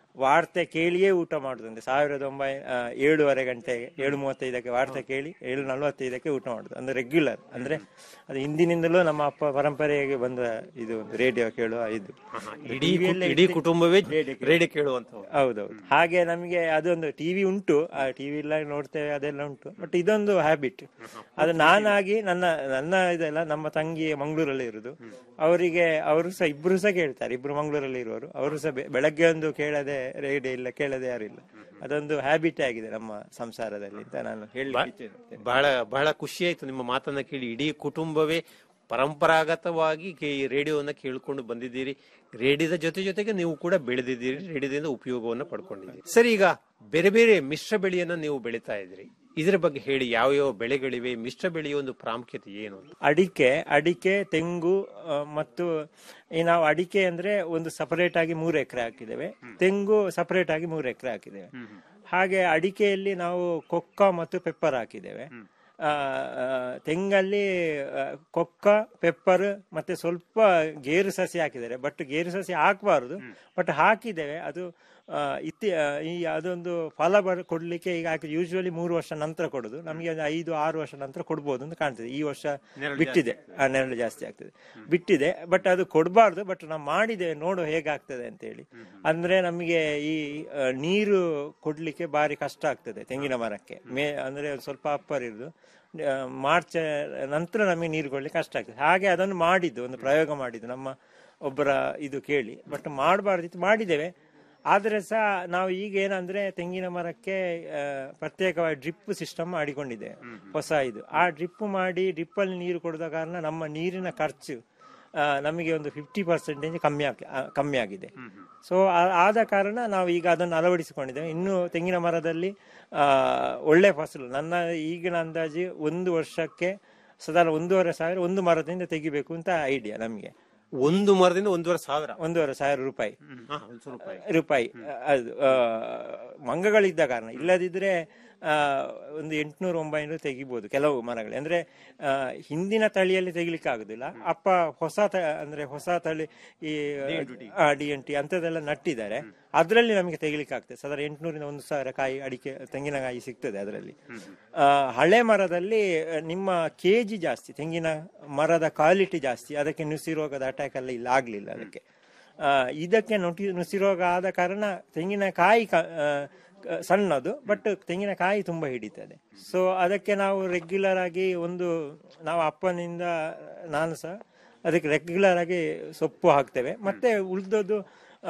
ವಾರ್ತೆ ಕೇಳಿಯೇ ಊಟ ಮಾಡುದಂತೆ ಸಾವಿರದ ಒಂಬೈ ಆ, ಏಳುವರೆ ಗಂಟೆಗೆ ಏಳು ಮೂವತ್ತೈದಕ್ಕೆ ವಾರ್ತೆ ಕೇಳಿ ಏಳು ನಲವತ್ತೈದಕ್ಕೆ ಊಟ ಮಾಡುದು ಅಂದ್ರೆ ರೆಗ್ಯುಲರ್ ಅಂದ್ರೆ ಅದು ಹಿಂದಿನಿಂದಲೂ ನಮ್ಮ ಅಪ್ಪ ಪರಂಪರೆಗೆ ಬಂದ ಇದು ಒಂದು ರೇಡಿಯೋ ಕೇಳುವ ಇದು ಇಡೀ TV ಕು- ಯಲ್ಲೇ ಇಡೀ ಇಟ್ಟು- ಕುಟುಂಬವೇ ರೇಡಿಯೋ ಕೇಳುವ. ರೇಡಿಯೋ ಕೇಳುವಂಥವ್ರು. ಹೌದೌದು ಹಾಗೆ ನಮಗೆ ಅದೊಂದು ಟಿವಿ ಉಂಟು ಆ ಟಿವಿ ಎಲ್ಲ ನೋಡ್ತೇವೆ ಅದೆಲ್ಲ ಉಂಟು ಬಟ್ ಇದೊಂದು ಹ್ಯಾಬಿಟ್ ಅದು ನಾನಾಗಿ ನನ್ನ ನನ್ನ ಇದೆಲ್ಲ ನಮ್ಮ ತಂಗಿ ಮಂಗಳೂರಲ್ಲಿ ಇರುದು ಅವರಿಗೆ ಅವರು ಸಹ ಇಬ್ರು ಸಹ ಕೇಳ್ತಾರೆ ಇಬ್ರು ಮಂಗಳೂರಲ್ಲಿ ಇರುವವರು ಅವರು ಸಹ ಬೆ- ಬೆಳಗ್ಗೆ ಒಂದು ಕೇಳದೆ ರೇಡಿಯೋ ಇಲ್ಲ ಕೇಳದೆ ಯಾರಿಲ್ಲ ಅದೊಂದು ಹ್ಯಾಬಿಟ್ ಆಗಿದೆ ನಮ್ಮ ಸಂಸಾರದಲ್ಲಿ ಅಂತ ನಾನು ಹೇಳಿ ಬಹಳ ಬಹಳ ಖುಷಿ ಆಯ್ತು ನಿಮ್ಮ ಮಾತನ್ನ ಕೇಳಿ ಇಡೀ ಕುಟುಂಬವೇ ಪರಂಪರಾಗತವಾಗಿ ಕೇ- ಈ ರೇಡಿಯೋವನ್ನ ಕೇಳ್ಕೊಂಡು ಬಂದಿದ್ದೀರಿ ರೇಡಿಯೋದ ಜೊತೆ ಜೊತೆಗೆ ನೀವು ಕೂಡ ಬೆಳೆದಿದ್ದೀರಿ ರೇಡಿಯೋದಿಂದ ಉಪಯೋಗವನ್ನು ಪಡ್ಕೊಂಡಿದ್ದೀರಿ ಸರಿ ಈಗ ಬೇರೆ ಬೇರೆ ಮಿಶ್ರ ಬೆಳೆಯನ್ನ ನೀವು ಬೆಳೀತಾ ಇದ್ರಿ ಇದರ ಬಗ್ಗೆ ಹೇಳಿ ಯಾವ ಯಾವ ಬೆಳೆಗಳಿವೆ ಮಿಶ್ರ ಬೆಳೆಯ ಒಂದು ಪ್ರಾಮುಖ್ಯತೆ ಏನು ಅಂತ ಅಡಿಕೆ ಅಡಿಕೆ ತೆಂಗು ಆ, ಮತ್ತು ಈ ನಾವು ಅಡಿಕೆ ಅಂದ್ರೆ ಒಂದು ಸಪರೇಟ್ ಆಗಿ ಮೂರು ಎಕರೆ ಹಾಕಿದ್ದೇವೆ ತೆಂಗು ಸಪರೇಟ್ ಆಗಿ ಮೂರು ಎಕರೆ ಹಾಕಿದ್ದೇವೆ ಹಾಗೆ ಅಡಿಕೆಯಲ್ಲಿ ನಾವು ಕೊಕ್ಕ ಮತ್ತು ಪೆಪ್ಪರ್ ಹಾಕಿದ್ದೇವೆ ಆ, ಆ, ತೆಂಗಲ್ಲಿ ಆ, ಕೊಕ್ಕ ಪೆಪ್ಪರ್ ಮತ್ತೆ ಸ್ವಲ್ಪ ಗೇರು ಸಸಿ ಹಾಕಿದ್ದಾರೆ ಬಟ್ ಗೇರು ಸಸಿ ಹಾಕಬಾರದು ಬಟ್ ಹಾಕಿದ್ದೇವೆ ಅದು ಆ, ಇತ್ತಿ ಆ, ಈ ಅದೊಂದು ಫಲ ಬರ್ ಕೊಡ್ಲಿಕ್ಕೆ ಈಗ ಹಾಕಿ ಯೂಶುವಲಿ ಮೂರು ವರ್ಷ ನಂತರ ಕೊಡುದು ನಮಗೆ ಒಂದು ಐದು ಆರು ವರ್ಷ ನಂತರ ಕೊಡ್ಬೋದು ಅಂತ ಕಾಣ್ತದೆ ಈ ವರ್ಷ ನೆರಳು ಬಿಟ್ಟಿದೆ ಆ, ನೆರಳು ಜಾಸ್ತಿ ಆಗ್ತದೆ ಬಿಟ್ಟಿದೆ ಬಟ್ ಅದು ಕೊಡಬಾರ್ದು ಬಟ್ ನಾವು ಮಾಡಿದ್ದೇವೆ ನೋಡು ಹೇಗಾಗ್ತದೆ ಅಂತ ಹೇಳಿ ಅಂದ್ರೆ ನಮಗೆ ಈ ಆ, ನೀರು ಕೊಡ್ಲಿಕ್ಕೆ ಬಾರಿ ಕಷ್ಟ ಆಗ್ತದೆ ತೆಂಗಿನ ಮರಕ್ಕೆ ಮೇ ಅಂದ್ರೆ ಒಂದ್ ಸ್ವಲ್ಪ ಅಪ್ಪರ್ ಇರುದು ಆ, ಮಾರ್ಚ್ ನಂತರ ನಮಗೆ ನೀರು ಕೊಡ್ಲಿಕ್ಕೆ ಕಷ್ಟ ಆಗ್ತದೆ ಹಾಗೆ ಅದನ್ನು ಮಾಡಿದ್ದು ಒಂದು ಪ್ರಯೋಗ ಮಾಡಿದ್ದು ನಮ್ಮ ಒಬ್ಬರ ಇದು ಕೇಳಿ ಬಟ್ ಮಾಡಬಾರ್ದಿತ್ತು ಮಾಡಿದ್ದೇವೆ ಆದರೆ ಸಹ ನಾವು ಈಗ ಏನಂದ್ರೆ ತೆಂಗಿನ ಮರಕ್ಕೆ ಆ, ಪ್ರತ್ಯೇಕವಾಗಿ ಡ್ರಿಪ್ ಸಿಸ್ಟಮ್ ಮಾಡಿಕೊಂಡಿದ್ದೇವೆ ಹೊಸ ಇದು ಆ ಡ್ರಿಪ್ ಮಾಡಿ ಡ್ರಿಪ್ ಅಲ್ಲಿ ನೀರು ಕೊಡದ ಕಾರಣ ನಮ್ಮ ನೀರಿನ ಖರ್ಚು ಆ, ನಮಗೆ ಒಂದು ಫಿಫ್ಟಿ ಪರ್ಸೆಂಟೇಜ್ ಕಮ್ಮಿ ಆಗಿ ಆ, ಕಮ್ಮಿ ಆಗಿದೆ ಸೊ ಆದ ಕಾರಣ ನಾವು ಈಗ ಅದನ್ನು ಅಳವಡಿಸಿಕೊಂಡಿದ್ದೇವೆ ಇನ್ನು ತೆಂಗಿನ ಮರದಲ್ಲಿ ಆ, ಒಳ್ಳೆ ಫಸಲು ನನ್ನ ಈಗಿನ ಅಂದಾಜು ಒಂದು ವರ್ಷಕ್ಕೆ ಸಾಧಾರಣ ಒಂದೂವರೆ ಸಾವಿರ ಒಂದು ಮರದಿಂದ ತೆಗಿಬೇಕು ಅಂತ ಐಡಿಯಾ ನಮಗೆ ಒಂದು ಮರದಿಂದ ಒಂದೂವರೆ ಸಾವಿರ ಒಂದೂವರೆ ಸಾವಿರ ರೂಪಾಯಿ ಹಾ, ಒಂದು ಸಾವಿರ ರೂಪಾಯಿ ರೂಪಾಯಿ ಅದು ಆ, ಮಂಗಗಳಿದ್ದ ಕಾರಣ ಇಲ್ಲದಿದ್ರೆ ಆ, ಒಂದು ಎಂಟ್ನೂರು ಒಂಬೈನೂರು ತೆಗಿಬಹುದು ಕೆಲವು ಮರಗಳು ಅಂದ್ರೆ ಆ, ಹಿಂದಿನ ತಳಿಯಲ್ಲಿ ತೆಗಿಲಿಕ್ಕೆ ಆಗುದಿಲ್ಲ ಅಪ್ಪ ಹೊಸ ತ- ಅಂದ್ರೆ ಹೊಸ ತಳಿ ಈ ಡಿ ಎನ್ ಟಿ ಅಂತದೆಲ್ಲ ನಟ್ಟಿದ್ದಾರೆ ಅದರಲ್ಲಿ ನಮಗೆ ತೆಗಿಲಿಕ್ಕೆ ಆಗ್ತದೆ ಸಾಧಾರಣ ಎಂಟ್ನೂರಿಂದ ಒಂದು ಸಾವಿರ ಕಾಯಿ ಅಡಿಕೆ ತೆಂಗಿನಕಾಯಿ ಸಿಗ್ತದೆ ಅದರಲ್ಲಿ ಆ, ಹಳೆ ಮರದಲ್ಲಿ ಆ, ನಿಮ್ಮ ಕೆಜಿ ಜಾಸ್ತಿ ತೆಂಗಿನ ಮರದ ಕ್ವಾಲಿಟಿ ಜಾಸ್ತಿ ಅದಕ್ಕೆ ನುಸಿ ರೋಗದ ಅಟ್ಯಾಕ್ ಎಲ್ಲ ಇಲ್ಲ ಆಗ್ಲಿಲ್ಲ ಅದಕ್ಕೆ ಆ, ಇದಕ್ಕೆ ನುಟಿ ನುಸಿ ರೋಗ ಆದ ಕಾರಣ ತೆಂಗಿನಕಾಯಿ ಕ- ಆ, ಕ- ಸಣ್ಣದು ಬಟ್ ತೆಂಗಿನಕಾಯಿ ತುಂಬಾ ಹಿಡಿತದೆ ಸೊ ಅದಕ್ಕೆ ನಾವು ರೆಗ್ಯುಲರ್ ಆಗಿ ಒಂದು ನಾವು ಅಪ್ಪನಿಂದ ನಾನು ಸಹ ಅದಕ್ಕೆ ರೆಗ್ಯುಲರ್ ಆಗಿ ಸೊಪ್ಪು ಹಾಕ್ತೇವೆ ಮತ್ತೆ ಉಳಿದದ್ದು